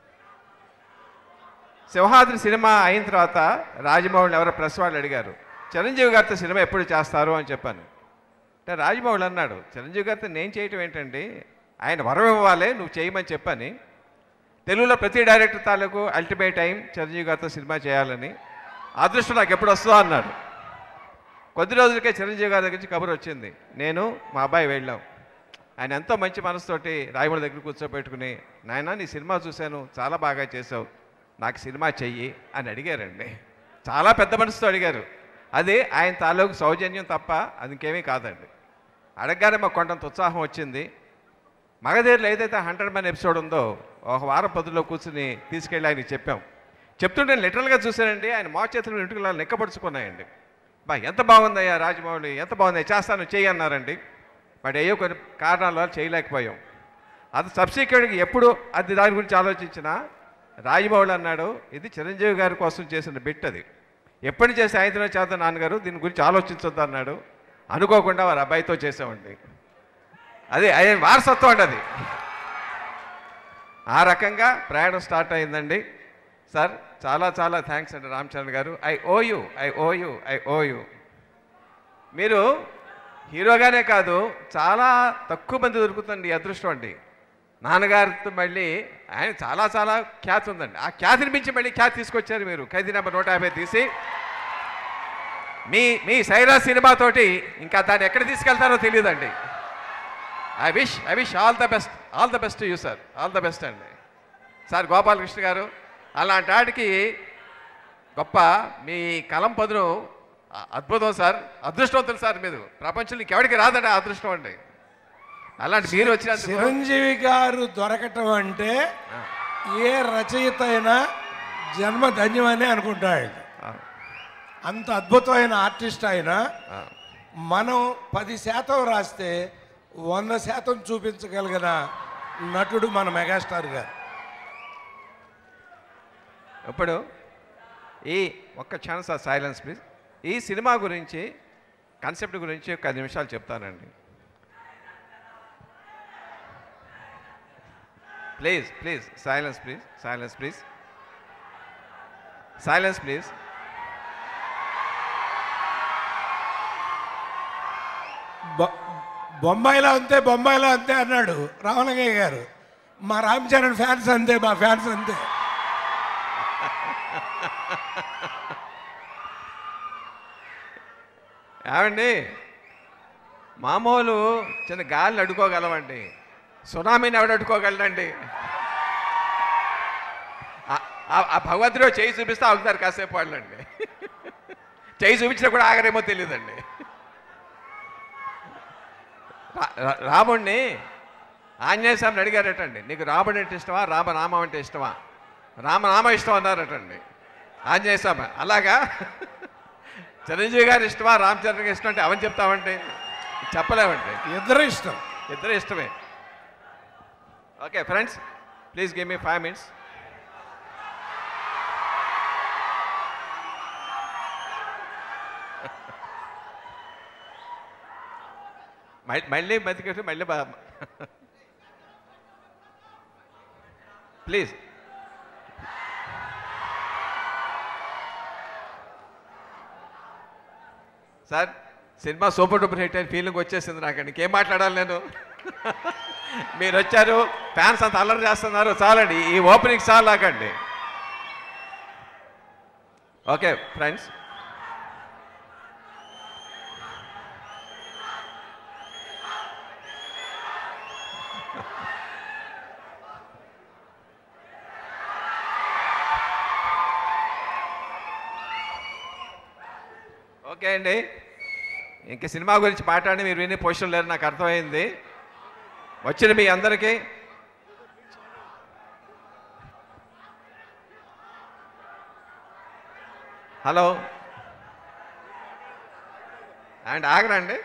U: సింహాద్రి సినిమా అయిన తర్వాత రాజమౌళి ఎవరో ప్రెస్ వాళ్ళు అడిగారు చిరంజీవి గారితో సినిమా ఎప్పుడు చేస్తారు అని చెప్పాను అంటే రాజమౌళి అన్నాడు చిరంజీవి గారితో నేను చేయటం ఏంటండి ఆయన వరం ఇవ్వాలి నువ్వు చేయమని చెప్పని తెలుగులో ప్రతి డైరెక్టర్ తాలూకు అల్టిమేట్ టైం చిరంజీవి గారితో సినిమా చేయాలని అదృష్టం నాకు ఎప్పుడు వస్తుందో అన్నాడు కొద్ది రోజులకే చిరంజీవి గారి దగ్గర నుంచి కబురు వచ్చింది నేను మా అబ్బాయి వెళ్ళాం ఆయన ఎంతో మంచి మనసుతోటి రాయమూడి దగ్గర కూర్చోబెట్టుకుని నాయన నీ సినిమా చూశాను చాలా బాగా చేసావు నాకు సినిమా చెయ్యి అని అడిగారండి చాలా పెద్ద మనసుతో అడిగారు అది ఆయన తాలూకు సౌజన్యం తప్ప అది ఇంకేమీ కాదండి అడగగానే మాకు కొండంత ఉత్సాహం వచ్చింది మగధీరలో ఏదైతే హండ్రెడ్ మ్యాన్ ఎపిసోడ్ ఉందో ఒక వారం పదుల్లో కూర్చుని తీసుకెళ్ళి ఆయనకి చెప్పాం చెప్తుంటే లిటరల్గా చూశానండి ఆయన మా చేతులు ఇంటికి లెక్కపరుచుకున్నాయండి బా ఎంత బాగుందయ్యా రాజమౌళి ఎంత బాగుంది చేస్తాను చెయ్యి అన్నారండి బట్ అయ్యో కొన్ని కారణాల వల్ల చేయలేకపోయాం అది సబ్సిక్వెంట్గా ఎప్పుడు అది దాని గురించి ఆలోచించినా రాజమౌళి అన్నాడు ఇది చిరంజీవి గారి కోసం చేసిన బిట్ అది ఎప్పటి చేసి ఆయనతో చేద్దాం నాన్నగారు దీని గురించి ఆలోచించొద్దు అన్నాడు అనుకోకుండా వారి అబ్బాయితో చేసామండి అది ఆయన వారసత్వం అండి అది ఆ రకంగా ప్రయాణం స్టార్ట్ అయిందండి సార్ చాలా చాలా థ్యాంక్స్ అండి రామ్ చరణ్ గారు I owe you I owe you I owe you మీరు హీరోగానే కాదు చాలా తక్కువ మంది దొరుకుతుంది ఈ అదృష్టం అండి నాన్నగారితో మళ్ళీ ఆయన చాలా చాలా ఖ్యాతి ఉందండి ఆ ఖ్యాతిని మించి మళ్ళీ ఖ్యాతి తీసుకొచ్చారు మీరు ఖైదీ నెంబర్ నూట యాభై తీసి మీ మీ సైరా సినిమాతోటి ఇంకా దాన్ని ఎక్కడ తీసుకెళ్తారో తెలియదండి I wish I wish all the best all the best you sir all the best అండి సార్ గోపాలకృష్ణ గారు అలాంటి వాటికి గొప్ప మీ కలం పదును అ- అద్భుతం సార్ అదృష్టవంతులు సార్ మీరు ప్రపంచంలో ఇంకెవడికి రాదండి ఆ అదృష్టం అండి అలాంటి మీరు వచ్చినందుకు
O: చిరంజీవి గారు దొరకటం అంటే ఏ రచయిత అయినా జన్మ ధన్యమని అనుకుంటాడు అంత అద్భుతమైన ఆర్టిస్ట్ ఆయన మనం పది శాతం రాస్తే వంద శాతం చూపించగలిగిన నటుడు మన మెగాస్టార్ గారు
U: ఇప్పుడు ఈ ఒక్క ఛాన్స్ ఆ సైలెన్స్ ప్లీజ్ ఈ సినిమా గురించి కాన్సెప్ట్ గురించి ఒక ఐదు నిమిషాలు చెప్తానండి please please silence please silence please silence please
O: బొ- బొంబాయిలో అంతే బొంబాయిలో అంతే అన్నాడు రావణగయ్య గారు మా రామ్ చరణ్ ఫ్యాన్స్ అంతే మా ఫ్యాన్స్ అంతే
U: ఏమండి మామూలు చిన్న గాలిని అడ్డుకోగలమండి సునామీని ఎవడు అడ్డుకోగలడండి ఆ- ఆ- ఆ భగవంతుడు చేయి చూపిస్తే ఆగుతారు కాసేపు వాళ్ళండి చేయి చూపించినా కూడా ఆగరేమో తెలియదండి రా- రా- రాముణ్ణి ఆంజనేయ స్వామిని అడిగారటండి నీకు రాముడు అంటే ఇష్టమా రామనామం అంటే ఇష్టమా రామనామ ఇష్టం అన్నారటండి ఆంజనేయ స్వామి అలాగా చిరంజీవి గారు ఇష్టమా రామ్ చరణ్ గారు ఇష్టం అంటే అవని చెప్తామంటే చెప్పలేమండి
O: ఇద్దరు ఇష్టం
U: ఇద్దరు ఇష్టమే okay friends please give me five minutes మళ్ళీ బతికేసి మళ్ళీ బా please sir cinema super duper hit అయిన ఫీలింగ్ వచ్చేసింది నాకండి ఇంకేం మాట్లాడాలి నేను మీరు వచ్చారు ఫ్యాన్స్ అంత అల్లరి చేస్తున్నారు చాలండి ఈ ఓపెనింగ్ చాలు నాకండి ఓకే ఫ్రెండ్స్ ఓకే అండి ఇంక సినిమా గురించి మాట్లాడి మీరు వినే పొజిషన్ లేరు నాకు అర్థమైంది వచ్చిన మీ అందరికీ హలో అండ్ ఆగరండి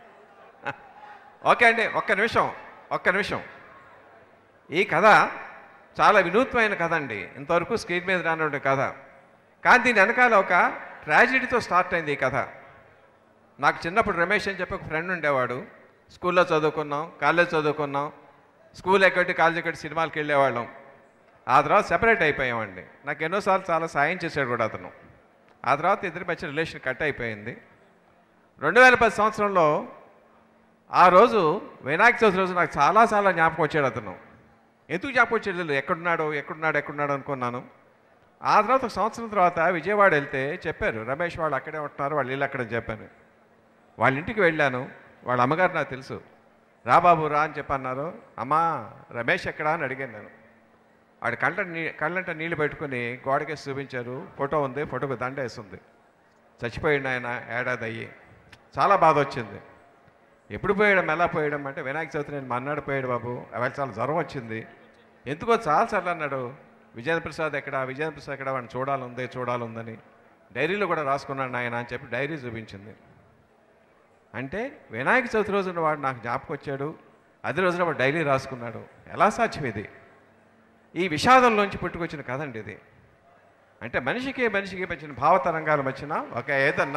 U: ఓకే అండి ఒక్క నిమిషం ఒక్క నిమిషం ఈ కథ చాలా వినూత్నమైన కథ అండి ఇంతవరకు స్క్రీన్ మీద రానటువంటి కథ కానీ దీని వెనకాల ఒక ట్రాజడీతో స్టార్ట్ అయింది ఈ కథ నాకు చిన్నప్పుడు రమేష్ అని చెప్పి ఒక ఫ్రెండ్ ఉండేవాడు స్కూల్లో చదువుకున్నాం కాలేజ్ చదువుకున్నాం స్కూల్ ఎక్కటి కాలేజ్ ఎక్కటి సినిమాలకు వెళ్ళేవాళ్ళం ఆ తర్వాత సెపరేట్ అయిపోయామండి నాకు ఎన్నోసార్లు చాలా సాయం చేశాడు కూడా అతను ఆ తర్వాత ఇద్దరి మధ్య రిలేషన్ కట్ అయిపోయింది రెండు వేల పది సంవత్సరంలో ఆ రోజు వినాయక చవితి రోజు నాకు చాలా చాలా జ్ఞాపకం వచ్చాడు అతను ఎందుకు జ్ఞాపకం వచ్చాడు తెలియదు ఎక్కడున్నాడు ఎక్కడున్నాడు ఎక్కడున్నాడు అనుకున్నాను ఆ తర్వాత ఒక సంవత్సరం తర్వాత విజయవాడ వెళ్తే చెప్పారు రమేష్ వాళ్ళు అక్కడే ఉంటున్నారు వాళ్ళు ఇల్లు అక్కడే చెప్పాను వాళ్ళ ఇంటికి వెళ్ళాను వాళ్ళ అమ్మగారు నాకు తెలుసు రా బాబు రా అని చెప్పన్నారు అమ్మా రమేష్ ఎక్కడా అని అడిగాను నేను వాడి కళ్ళ నీ కళ్ళంట నీళ్లు పెట్టుకుని గోడకేసి చూపించారు ఫోటో ఉంది ఫోటోకి దండ వేస్తుంది చచ్చిపోయిండు ఆయన ఏడాది అయ్యి చాలా బాధ వచ్చింది ఎప్పుడు పోయడం ఎలా పోయడం అంటే వినాయక చవితి నేను మన్నాడు పోయాడు బాబు అవాళ చాలా జ్వరం వచ్చింది ఎందుకో చాలాసార్లు అన్నాడు విజేంద్ర ప్రసాద్ ఎక్కడ విజేంద్ర ప్రసాద్ ఎక్కడ వాడిని చూడాలందే చూడాలందని డైరీలో కూడా రాసుకున్నాడు ఆయన అని చెప్పి డైరీ చూపించింది అంటే వినాయక చవితి రోజున వాడు నాకు జ్ఞాపకం వచ్చాడు అదే రోజున వాడు డైరీ రాసుకున్నాడు ఎలా సాధ్యం ఇది ఈ విషాదంలోంచి పుట్టుకొచ్చిన కథ అండి ఇది అంటే మనిషికి మనిషికి మధ్యన భావతరంగాల మధ్యన ఒక ఏదన్నా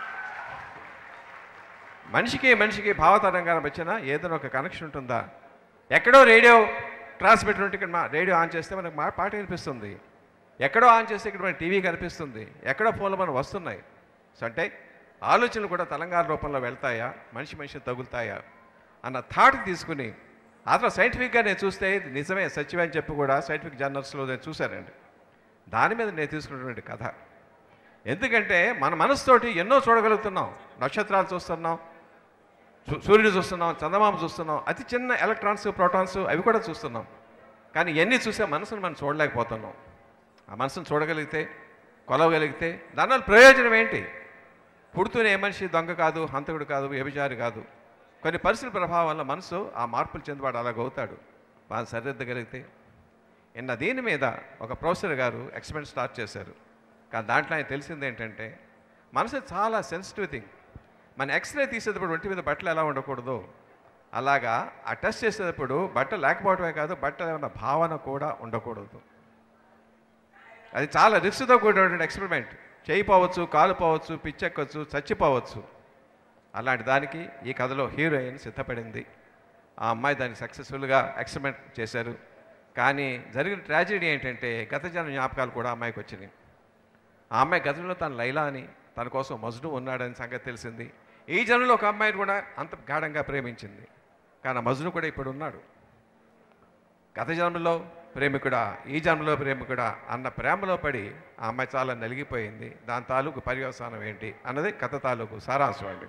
U: మనిషికి మనిషికి భావతరంగాల మధ్యన ఏదైనా ఒక కనెక్షన్ ఉంటుందా ఎక్కడో రేడియో ట్రాన్స్మిటర్ ఉంటే ఇక్కడ మా రేడియో ఆన్ చేస్తే మనకు మా పాట వినిపిస్తుంది ఎక్కడో ఆన్ చేస్తే ఇక్కడ మన టీవీ కనిపిస్తుంది ఎక్కడో ఫోన్లు మనం వస్తున్నాయి సో అంటే ఆలోచనలు కూడా తెలంగాణ రూపంలో వెళ్తాయా మనిషి మనిషి తగులుతాయా అన్న థాట్ తీసుకుని ఆ తర్వాత సైంటిఫిక్గా నేను చూస్తే ఇది నిజమే సత్యమే అని చెప్పి కూడా సైంటిఫిక్ జర్నల్స్లో నేను చూశానండి దాని మీద నేను తీసుకున్నటువంటి కథ ఎందుకంటే మన మనసుతోటి ఎన్నో చూడగలుగుతున్నాం నక్షత్రాలు చూస్తున్నాం సూ- సూర్యుడు చూస్తున్నాం చందమామ చూస్తున్నాం అతి చిన్న ఎలక్ట్రాన్స్ ప్రోటాన్స్ అవి కూడా చూస్తున్నాం కానీ ఇవన్నీ చూసే మనసును మనం చూడలేకపోతున్నాం ఆ మనసును చూడగలిగితే కొలవగలిగితే దానివల్ల ప్రయోజనం ఏంటి పుడుతూనే ఏ మనిషి దొంగ కాదు హంతకుడు కాదు వ్యభిచారి కాదు కొన్ని పరిస్థితుల ప్రభావం వల్ల మనసు ఆ మార్పులు చెందువాడు అలాగవుతాడు బాగా సరిదిద్దగలిగితే నిన్న దీని మీద ఒక ప్రొఫెసర్ గారు ఎక్స్పెరిమెంట్ స్టార్ట్ చేశారు కానీ దాంట్లో ఆయన తెలిసింది ఏంటంటే మనసు చాలా సెన్సిటివ్ థింగ్ మన ఎక్స్రే తీసేటప్పుడు ఒంటి మీద బట్టలు ఎలా ఉండకూడదు అలాగా ఆ టెస్ట్ చేసేటప్పుడు బట్ట లేకపోవడమే కాదు బట్టలు ఏమన్నా భావన కూడా ఉండకూడదు అది చాలా రిస్క్తో కూడినటువంటి ఎక్స్పెరిమెంట్ చేయిపోవచ్చు కాలు పోవచ్చు పిచ్చెక్కవచ్చు చచ్చిపోవచ్చు అలాంటి దానికి ఈ కథలో హీరోయిన్ సిద్ధపడింది ఆ అమ్మాయి దాన్ని సక్సెస్ఫుల్గా ఎక్స్పెరిమెంట్ చేశారు కానీ జరిగిన ట్రాజడీ ఏంటంటే గత జన జ్ఞాపకాలు కూడా అమ్మాయికి వచ్చినాయి ఆ అమ్మాయి గతంలో తన లైలా అని తన కోసం మజ్ను ఉన్నాడని సంగతి తెలిసింది ఈ జనంలో ఒక అమ్మాయిని కూడా అంత గాఢంగా ప్రేమించింది కానీ ఆ మజ్ను కూడా ఇప్పుడు ఉన్నాడు గత జన్మలో ప్రేమికుడా ఈ జన్మలో ప్రేమికుడా అన్న ప్రేమలో పడి ఆ అమ్మాయి చాలా నలిగిపోయింది దాని తాలూకు పర్యవసానం ఏంటి అన్నది కథ తాలూకు సారాంశం అండి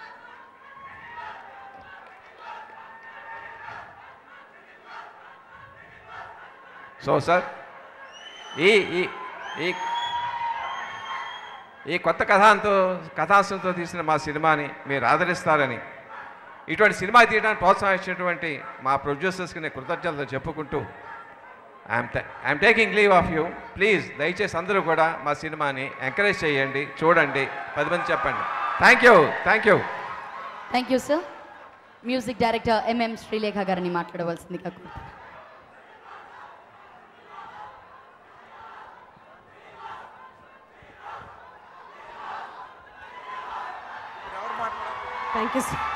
U: సో సార్ ఈ ఈ ఈ ఈ కొత్త కథాంతో కథాంశంతో తీసిన మా సినిమాని మీరు ఆదరిస్తారని ఇటువంటి సినిమా తీయడానికి ప్రోత్సహించినటువంటి మా ప్రొడ్యూసర్స్కి నేను కృతజ్ఞతలు చెప్పుకుంటూ I'm I'm taking leave of you please దయచేసి అందరూ కూడా మా సినిమాని ఎంకరేజ్ చేయండి చూడండి పది మంది చెప్పండి thank you thank you
A: thank you sir music director MM Sreelekha గారిని మాట్లాడవలసిందిగా కోరుతున్నాను.
S: థ్యాంక్ యూ సార్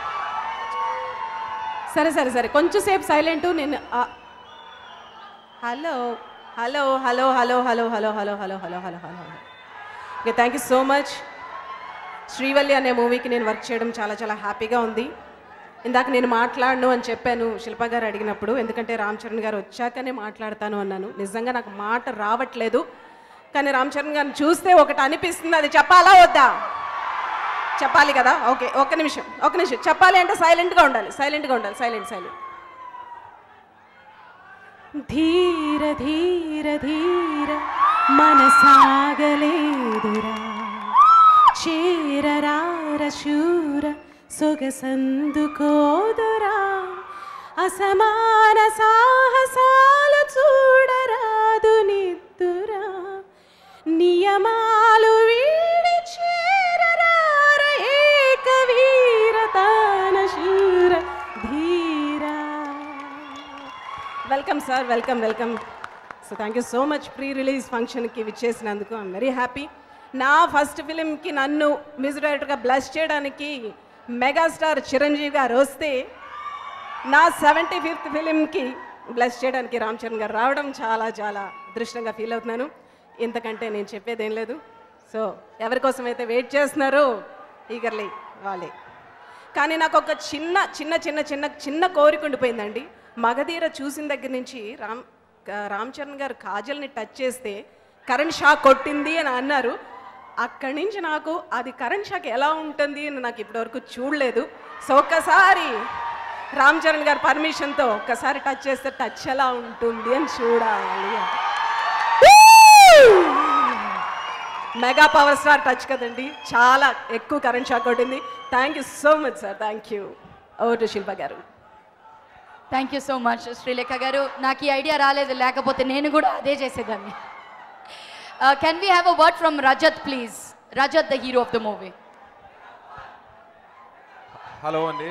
S: సరే సరే సరే కొంచెం సేపు సైలెంట్ నేను ఆ- hello hello hello hello hello hello hello hello hello hello hello okay thank you so much Srivalli అనే మూవీకి నేను వర్క్ చేయడం చాలా చాలా హ్యాపీగా ఉంది ఇందాక నేను మాట్లాడను అని చెప్పాను శిల్ప గారు అడిగినప్పుడు ఎందుకంటే రామ్ చరణ్ గారు వచ్చాకనే మాట్లాడతాను అన్నాను నిజంగా నాకు మాట రావట్లేదు కానీ రామ్ చరణ్ గారిని చూస్తే ఒకటి అనిపిస్తుంది అది చెప్పాలా వద్దా చెప్పాలి కదా ఓకే ఒక్క నిమిషం ఒక్క నిమిషం చెప్పాలి అంటే సైలెంట్గా ఉండాలి సైలెంట్గా ఉండాలి సైలెంట్ సైలెంట్ ధీర ధీర ధీర మనసాగలేదురా చేరరార శూర సొగసందుకోదురా అసమాన సాహసాలు చూడరాదు నిద్దురా నియమాలు వీడి చేరరార ఏక వీర తాన శూర ధీరా welcome sir welcome welcome so thank you so much pre release ఫంక్షన్కి విచ్చేసినందుకు ఐఎమ్ వెరీ హ్యాపీ నా ఫస్ట్ ఫిలింకి నన్ను మ్యూజిక్ డైరెక్టర్గా బ్లెస్ చేయడానికి మెగాస్టార్ చిరంజీవి గారు వస్తే నా సెవెంటీ ఫిఫ్త్ ఫిలింకి బ్లెస్ చేయడానికి రామ్ చరణ్ గారు రావడం చాలా చాలా అదృష్టంగా ఫీల్ అవుతున్నాను ఇంతకంటే నేను చెప్పేది ఏం లేదు సో ఎవరి కోసం అయితే వెయిట్ చేస్తున్నారో ఈగర్లీ వాళ్ళే కానీ నాకు ఒక చిన్న చిన్న చిన్న చిన్న చిన్న కోరిక ఉండిపోయిందండి మగధీర చూసిన దగ్గర నుంచి రామ్ రామ్ చరణ్ గారు కాజల్ని టచ్ చేస్తే కరెంట్ షాక్ కొట్టింది అని అన్నారు అక్కడి నుంచి నాకు అది కరెంట్ షాక్ ఎలా ఉంటుంది అని నాకు ఇప్పటివరకు చూడలేదు సో ఒక్కసారి రామ్ చరణ్ గారి పర్మిషన్తో ఒక్కసారి టచ్ చేస్తే టచ్ ఎలా ఉంటుంది అని చూడాలి మెగా పవర్ స్టార్ టచ్ కదండి చాలా ఎక్కువ కరెంట్ షాక్ కొట్టింది thank you so much sir thank you over to Shilpa గారు
A: thank you so much Sreelekha గారు నాకు ఈ ఐడియా రాలేదు లేకపోతే నేను కూడా అదే చేసేదాన్ని can we have a word from Rajat please Rajat the hero of the movie
B: hello అండి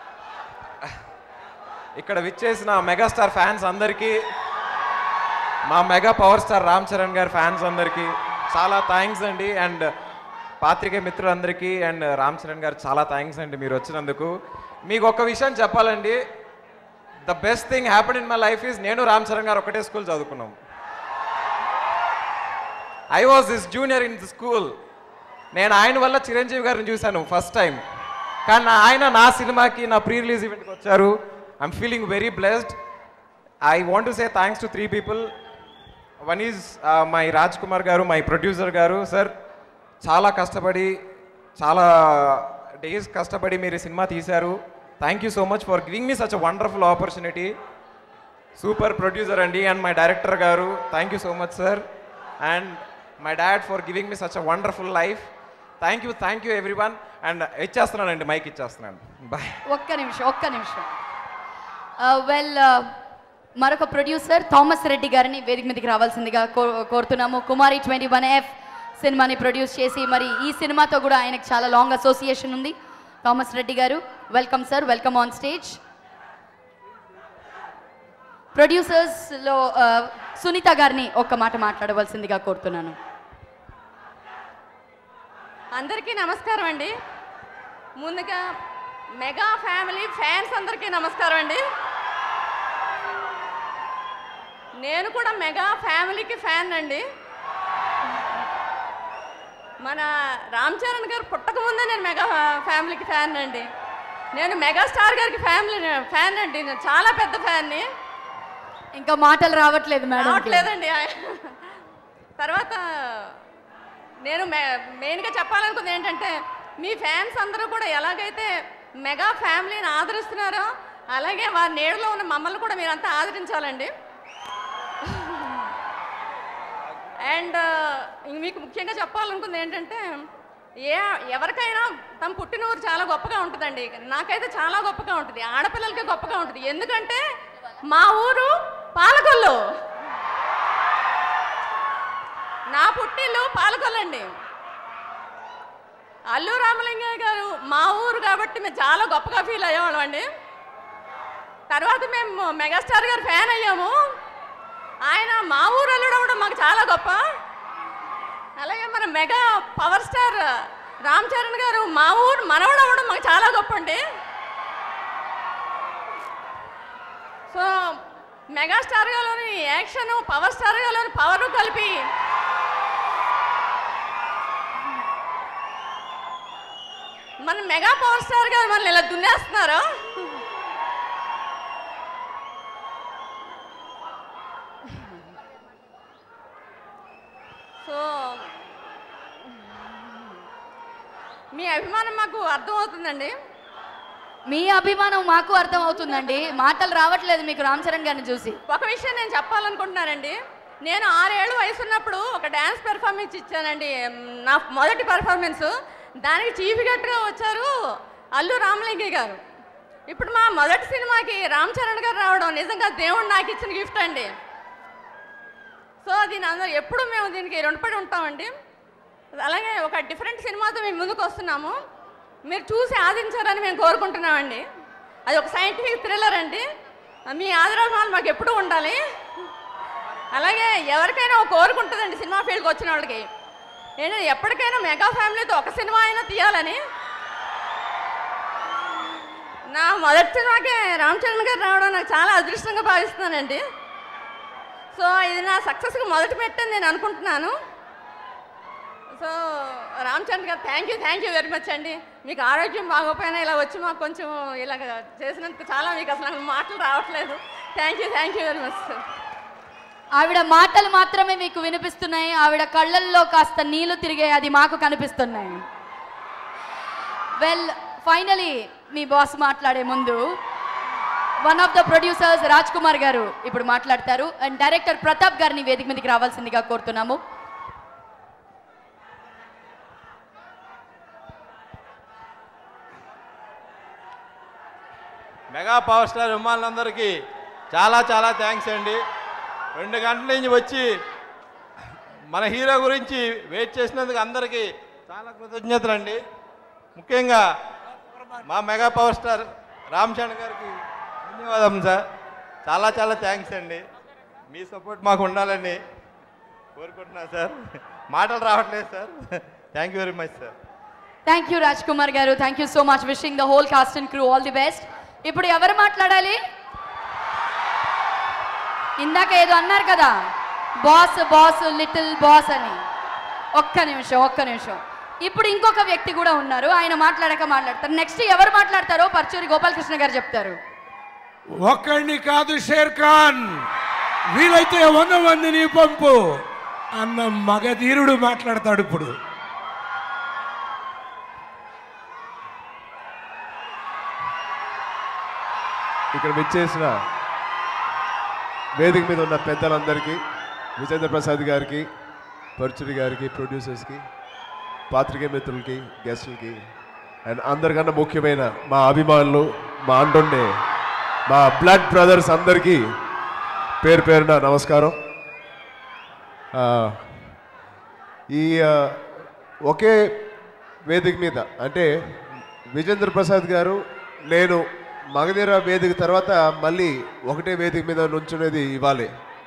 B: ఇక్కడ విచ్చేసిన మెగాస్టార్ ఫ్యాన్స్ అందరికీ మా mega power star Ram Charan గారి ఫ్యాన్స్ అందరికీ చాలా థ్యాంక్స్ అండి అండ్ పాత్రికే మిత్రులందరికీ అండ్ రామ్ చరణ్ గారు చాలా థ్యాంక్స్ అండి మీరు వచ్చినందుకు మీకు ఒక విషయం చెప్పాలండి the best thing happen in my life is నేను రామ్ చరణ్ గారు ఒకటే స్కూల్ చదువుకున్నాం I was this junior in the school నేను ఆయన వల్ల చిరంజీవి గారిని చూశాను ఫస్ట్ టైం కానీ నా- ఆయన నా సినిమాకి నా ప్రీ రిలీజ్ ఈవెంట్కి వచ్చారు I'm feeling very blessed I want to say thanks to three people one is my Raj Kumar గారు మై ప్రొడ్యూసర్ గారు సార్ చాలా కష్టపడి చాలా
U: డేస్ కష్టపడి మీరు ఈ సినిమా తీశారు thank you so much for giving me such wonderful opportunity super producer అండి అండ్ మై డైరెక్టర్ గారు thank you so much sir and my dad for giving me such a wonderful life thank you thank you everyone and ఇచ్చేస్తున్నానండి mic ఇచ్చేస్తున్నాను bye
A: ఒక్క నిమిషం ఒక్క నిమిషం well మరొక producer Thomas Reddy గారిని వేదిక మీదకి రావాల్సిందిగా కో- కోరుతున్నాము కుమారి ట్వంటీ వన్ ఎఫ్ సినిమాని ప్రొడ్యూస్ చేసి మరి ఈ సినిమాతో కూడా ఆయనకు చాలా లాంగ్ అసోసియేషన్ ఉంది థామస్ రెడ్డి గారు welcome sir welcome on stage ప్రొడ్యూసర్స్లో సునీత గారిని ఒక్క మాట మాట్లాడవలసిందిగా కోరుతున్నాను
N: అందరికీ నమస్కారం అండి ముందుగా మెగా ఫ్యామిలీ ఫ్యాన్స్ అందరికీ నమస్కారం అండి నేను కూడా మెగా ఫ్యామిలీకి ఫ్యాన్ అండి మన రామ్ చరణ్ గారు పుట్టక ముందే నేను మెగా ఫ్యామిలీకి ఫ్యాన్ అండి నేను మెగాస్టార్ గారికి ఫ్యామిలీ ఫ్యాన్ అండి నేను చాలా పెద్ద ఫ్యాన్ని
A: ఇంకా మాటలు రావట్లేదు మేడం
N: రావట్లేదండి తర్వాత నేను మె- మెయిన్గా చెప్పాలనుకుంది ఏంటంటే మీ ఫ్యాన్స్ అందరూ కూడా ఎలాగైతే మెగా ఫ్యామిలీని ఆదరిస్తున్నారో అలాగే వారి నీడలో ఉన్న మమ్మల్ని కూడా మీరంతా ఆదరించాలండి అండ్ మీకు ముఖ్యంగా చెప్పాలనుకుంది ఏంటంటే ఏ ఎవరికైనా తమ పుట్టినూరు చాలా గొప్పగా ఉంటుందండి నాకైతే చాలా గొప్పగా ఉంటుంది ఆడపిల్లలకి గొప్పగా ఉంటుంది ఎందుకంటే మా ఊరు పాలకొల్లు నా పుట్టిల్లు పాలకొల్లండి అల్లు రామలింగయ్య గారు మా ఊరు కాబట్టి మేము చాలా గొప్పగా ఫీల్ అయ్యేవాళ్ళం అండి తర్వాత మేము మెగాస్టార్ గారు ఫ్యాన్ అయ్యాము ఆయన మా ఊరు అల్లుడు అవ్వడం మాకు చాలా గొప్ప అలాగే మన mega power star Ram Charan గారు మా ఊరు మనవడు అవ్వడం మాకు చాలా గొప్ప అండి సో మెగాస్టార్ గాలోని యాక్షన్ పవర్ స్టార్ గాలోని పవర్ కలిపి మన మెగా పవర్ స్టార్ గారు మనల్ని ఇలా దున్నేస్తున్నారు సో మీ అభిమానం మాకు అర్థమవుతుందండి
A: మీ అభిమానం మాకు అర్థం అవుతుందండి మాటలు రావట్లేదు మీకు రామ్ చరణ్ గారిని చూసి
N: ఒక విషయం నేను చెప్పాలనుకుంటున్నానండి నేను ఆరేళ్ళు వయసు ఉన్నప్పుడు ఒక డ్యాన్స్ పెర్ఫార్మెన్స్ ఇచ్చానండి మ్, నా మొదటి పెర్ఫార్మెన్స్ దానికి చీఫ్ గెస్ట్గా వచ్చారు అల్లు రామలింగయ్య గారు ఇప్పుడు మా మొదటి సినిమాకి రామ్ చరణ్ గారు రావడం నిజంగా దేవుడు నాకు ఇచ్చిన గిఫ్ట్ అండి సో దీని అందరూ ఎప్పుడు మేము దీనికి రుణపడి ఉంటామండి అలాగే ఒక డిఫరెంట్ సినిమాతో మేము ముందుకు వస్తున్నాము మీరు చూసి ఆదరించారని మేము కోరుకుంటున్నామండి అది ఒక సైంటిఫిక్ థ్రిల్లర్ అండి మీ ఆదరాలు మాకు ఎప్పుడూ ఉండాలి అలాగే ఎవరికైనా ఒక కోరిక ఉంటుందండి సినిమా ఫీల్డ్కి వచ్చిన వాళ్ళకి ఏంటంటే ఎప్పటికైనా మెగా ఫ్యామిలీతో ఒక సినిమా అయినా తీయాలని నా మొదటి సినిమాకే రామ్ చరణ్ గారు రావడం నాకు చాలా అదృష్టంగా భావిస్తున్నానండి సో ఇది నా సక్సెస్కి మొదటి పెట్టని నేను అనుకుంటున్నాను సో రామ్ చరణ్ గారు thank you thank you very much అండి మీకు ఆరోగ్యం బాగోపోయినా ఇలా వచ్చి మాకు కొంచెం ఇలాగ చేసినందుకు చాలా మీకు అసలు మాటలు రావట్లేదు thank you thank you very much sir
A: ఆవిడ మాటలు మాత్రమే మీకు వినిపిస్తున్నాయి ఆవిడ కళ్ళల్లో కాస్త నీళ్లు తిరిగాయి అది మాకు కనిపిస్తున్నాయి వెల్ ఫైనలీ మీ బాస్ మాట్లాడే ముందు one of the producers Raj Kumar గారు ఇప్పుడు మాట్లాడతారు అండ్ డైరెక్టర్ ప్రతాప్ గారిని వేదిక మీదకి రావాల్సిందిగా కోరుతున్నాము
C: మెగా పవర్ స్టార్ అభిమానులందరికీ చాలా చాలా థ్యాంక్స్ అండి రెండు గంటల నుంచి వచ్చి మన హీరో గురించి వెయిట్ చేసినందుకు అందరికీ చాలా కృతజ్ఞతలు అండి ముఖ్యంగా మా mega power star Ram Charan గారికి ధన్యవాదం సార్ చాలా చాలా థ్యాంక్స్ అండి మీ సపోర్ట్ మాకు ఉండాలని కోరుకుంటున్నాను సార్ మాటలు రావట్లేదు sir thank you very much sir
A: thank you Raj Kumar గారు thank you so much wishing the whole cast and crew all the best ఇప్పుడు ఎవరు మాట్లాడాలి ఇందాక ఏదో అన్నారు కదా బాస్ బాస్ లిటిల్ బాస్ అని ఒక్క నిమిషం ఒక్క నిమిషం ఇప్పుడు ఇంకొక వ్యక్తి కూడా ఉన్నారు ఆయన మాట్లాడాక మాట్లాడతారు నెక్స్ట్ ఎవరు మాట్లాడతారో పర్చూరి గోపాలకృష్ణ గారు చెప్తారు
O: ఒక్కడిని కాదు షేర్ ఖాన్ వీలైతే వంద మందిని పంపు అన్న మగధీరుడు మాట్లాడతాడు ఇప్పుడు
D: ఇక్కడ విచ్చేసిన వేదిక మీద ఉన్న పెద్దలందరికీ విజేంద్ర ప్రసాద్ గారికి పరుచుడి గారికి ప్రొడ్యూసర్స్కి పాత్రికేయ మిత్రులకి గెస్టులకి అండ్ అందరికన్నా ముఖ్యమైన మా అభిమానులు మా అంటుండే మా బ్లడ్ బ్రదర్స్ అందరికీ పేరు పేరున నమస్కారం ఆ, ఈ ఆ, ఒకే వేదిక మీద అంటే విజేంద్ర ప్రసాద్ గారు నేను మగధీర వేదిక తర్వాత మళ్ళీ ఒకటే వేదిక మీద నుంచునేది ఇవాళే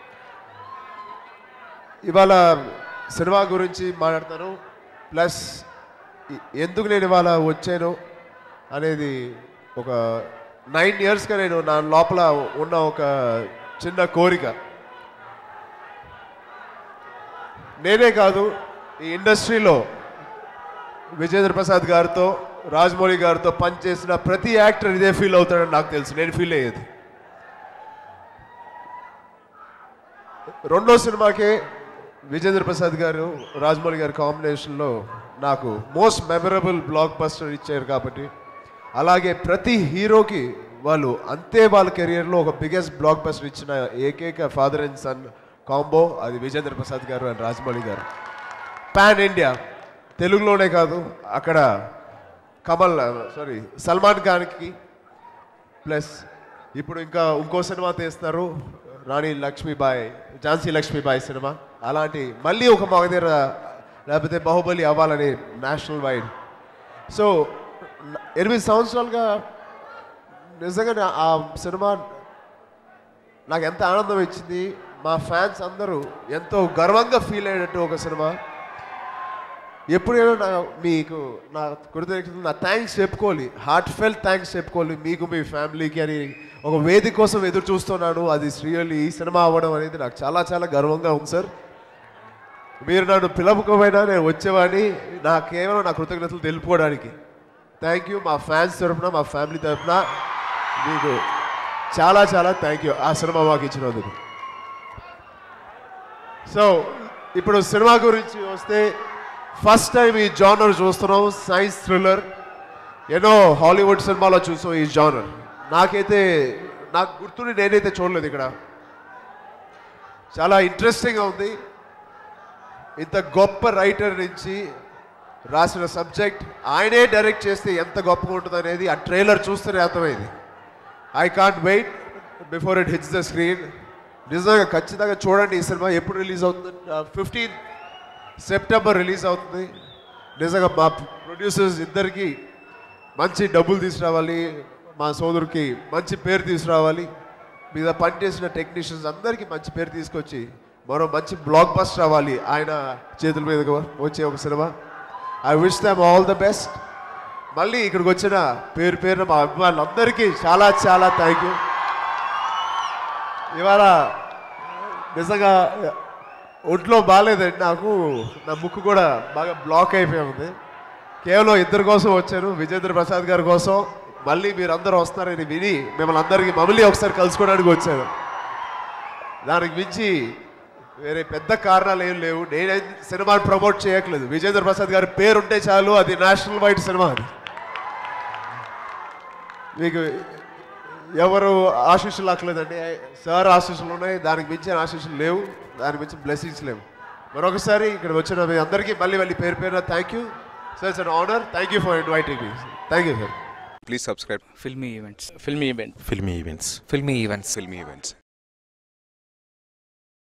D: ఇవాళ సినిమా గురించి మాట్లాడతాను ప్లస్ ఎ- ఎందుకు నేను ఇవాళ వచ్చాను అనేది ఒక నైన్ ఇయర్స్గా నేను నా లోపల ఉన్న ఒక చిన్న కోరిక నేనే కాదు ఈ ఇండస్ట్రీలో విజేంద్ర ప్రసాద్ గారితో రాజమౌళి గారితో పనిచేసిన ప్రతి యాక్టర్ ఇదే ఫీల్ అవుతాడని నాకు తెలుసు నేను ఫీల్ అయ్యేది రెండో సినిమాకే విజేంద్ర ప్రసాద్ గారు రాజమౌళి గారి కాంబినేషన్లో నాకు మోస్ట్ మెమరబుల్ బ్లాక్ బస్టర్ ఇచ్చారు కాబట్టి అలాగే ప్రతి హీరోకి వాళ్ళు అంతే వాళ్ళ కెరియర్లో ఒక బిగ్గెస్ట్ బ్లాక్ బస్టర్ ఇచ్చిన ఏకైక ఫాదర్ అండ్ సన్ కాంబో అది విజేంద్ర ప్రసాద్ గారు అండ్ రాజమౌళి గారు పాన్ ఇండియా తెలుగులోనే కాదు అక్కడ కమల్ సారీ సల్మాన్ ఖాన్కి ప్లస్ ఇప్పుడు ఇంకా ఇంకో సినిమా తీస్తున్నారు రాణి లక్ష్మీబాయి ఝాన్సీ లక్ష్మీబాయి సినిమా అలాంటి మళ్ళీ ఒక మగధీర లేకపోతే బాహుబలి అవ్వాలని నేషనల్ వైడ్ సో ఎనిమిది సంవత్సరాలుగా నిజంగా నా- ఆ సినిమా నాకు ఎంత ఆనందం ఇచ్చింది మా ఫ్యాన్స్ అందరూ ఎంతో గర్వంగా ఫీల్ అయ్యేటట్టు ఒక సినిమా ఎప్పుడైనా నా మీకు నా కృతజ్ఞతలు నా థ్యాంక్స్ చెప్పుకోవాలి హార్ట్ ఫెల్ థ్యాంక్స్ చెప్పుకోవాలి మీకు మీ ఫ్యామిలీకి అని ఒక వేదిక కోసం ఎదురు చూస్తున్నాను అది శ్రీయలి ఈ సినిమా అవ్వడం అనేది నాకు చాలా చాలా గర్వంగా ఉంది సార్ మీరు నన్ను పిలవకపోయినా నేను వచ్చేవాడిని నా కేవలం నా కృతజ్ఞతలు తెలుపుకోవడానికి థ్యాంక్ యూ మా ఫ్యాన్స్ తరఫున మా ఫ్యామిలీ తరఫున మీకు చాలా చాలా థ్యాంక్ యూ ఆ సినిమా మాకు ఇచ్చినందుకు సో ఇప్పుడు సినిమా గురించి వస్తే ఫస్ట్ టైం ఈ జానర్ చూస్తున్నాం సైన్స్ థ్రిల్లర్ ఎన్నో హాలీవుడ్ సినిమాలో చూసాం ఈ జానర్ నాకైతే నాకు గుర్తుండి నేనైతే చూడలేదు ఇక్కడ చాలా ఇంట్రెస్టింగ్గా ఉంది ఇంత గొప్ప రైటర్ నుంచి రాసిన సబ్జెక్ట్ ఆయనే డైరెక్ట్ చేస్తే ఎంత గొప్పగా ఉంటుంది అనేది ఆ ట్రైలర్ చూస్తేనే అర్థమైంది I can't wait before it hits the screen నిజంగా ఖచ్చితంగా చూడండి ఈ సినిమా ఎప్పుడు రిలీజ్ అవుతుంది ఫిఫ్టీన్ సెప్టెంబర్ రిలీజ్ అవుతుంది నిజంగా మా ప్రొడ్యూసర్స్ ఇద్దరికి మంచి డబ్బులు తీసుకురావాలి మా సోదరుకి మంచి పేరు తీసుకురావాలి మీద పనిచేసిన టెక్నీషియన్స్ అందరికీ మంచి పేరు తీసుకొచ్చి మరో మంచి బ్లాక్ బస్ట్ రావాలి ఆయన చేతుల మీదుగా వచ్చే ఒక cinema I wish them all the best మళ్ళీ ఇక్కడికి వచ్చిన పేరు పేరున మా అభిమానులందరికీ చాలా చాలా థ్యాంక్ యూ ఇవాళ నిజంగా ఒంట్లో బాగాలేదండి నాకు నా ముక్కు కూడా బాగా బ్లాక్ అయిపోయి ఉంది కేవలం ఇద్దరి కోసం వచ్చాను విజేంద్ర ప్రసాద్ గారి కోసం మళ్ళీ మీరు అందరూ వస్తున్నారని విని మిమ్మల్ని అందరికీ మమ్మల్ని ఒకసారి కలుసుకోవడానికి వచ్చాను దానికి మించి వేరే పెద్ద కారణాలు ఏం లేవు నేనే సినిమాని ప్రమోట్ చేయట్లేదు విజేంద్ర ప్రసాద్ గారి పేరు ఉంటే చాలు అది నేషనల్ వైడ్ సినిమా అది మీకు ఎవరు ఆశీస్సులు అక్కలేదండి సార్ ఆశీస్సులు ఉన్నాయి దానికి మించిన ఆశీస్సులు లేవు దానికి మించిన బ్లెస్సింగ్స్ లేవు మరొకసారి ఇక్కడ వచ్చిన మీ అందరికీ మళ్ళీ మళ్ళీ పేరు పేరున thank you sir it's an honour thank you for inviting me thank you sir
V: Please subscribe.
W: Filmy events.
V: Filmy event.
W: Filmy events. Filmy events.
V: Filmy events.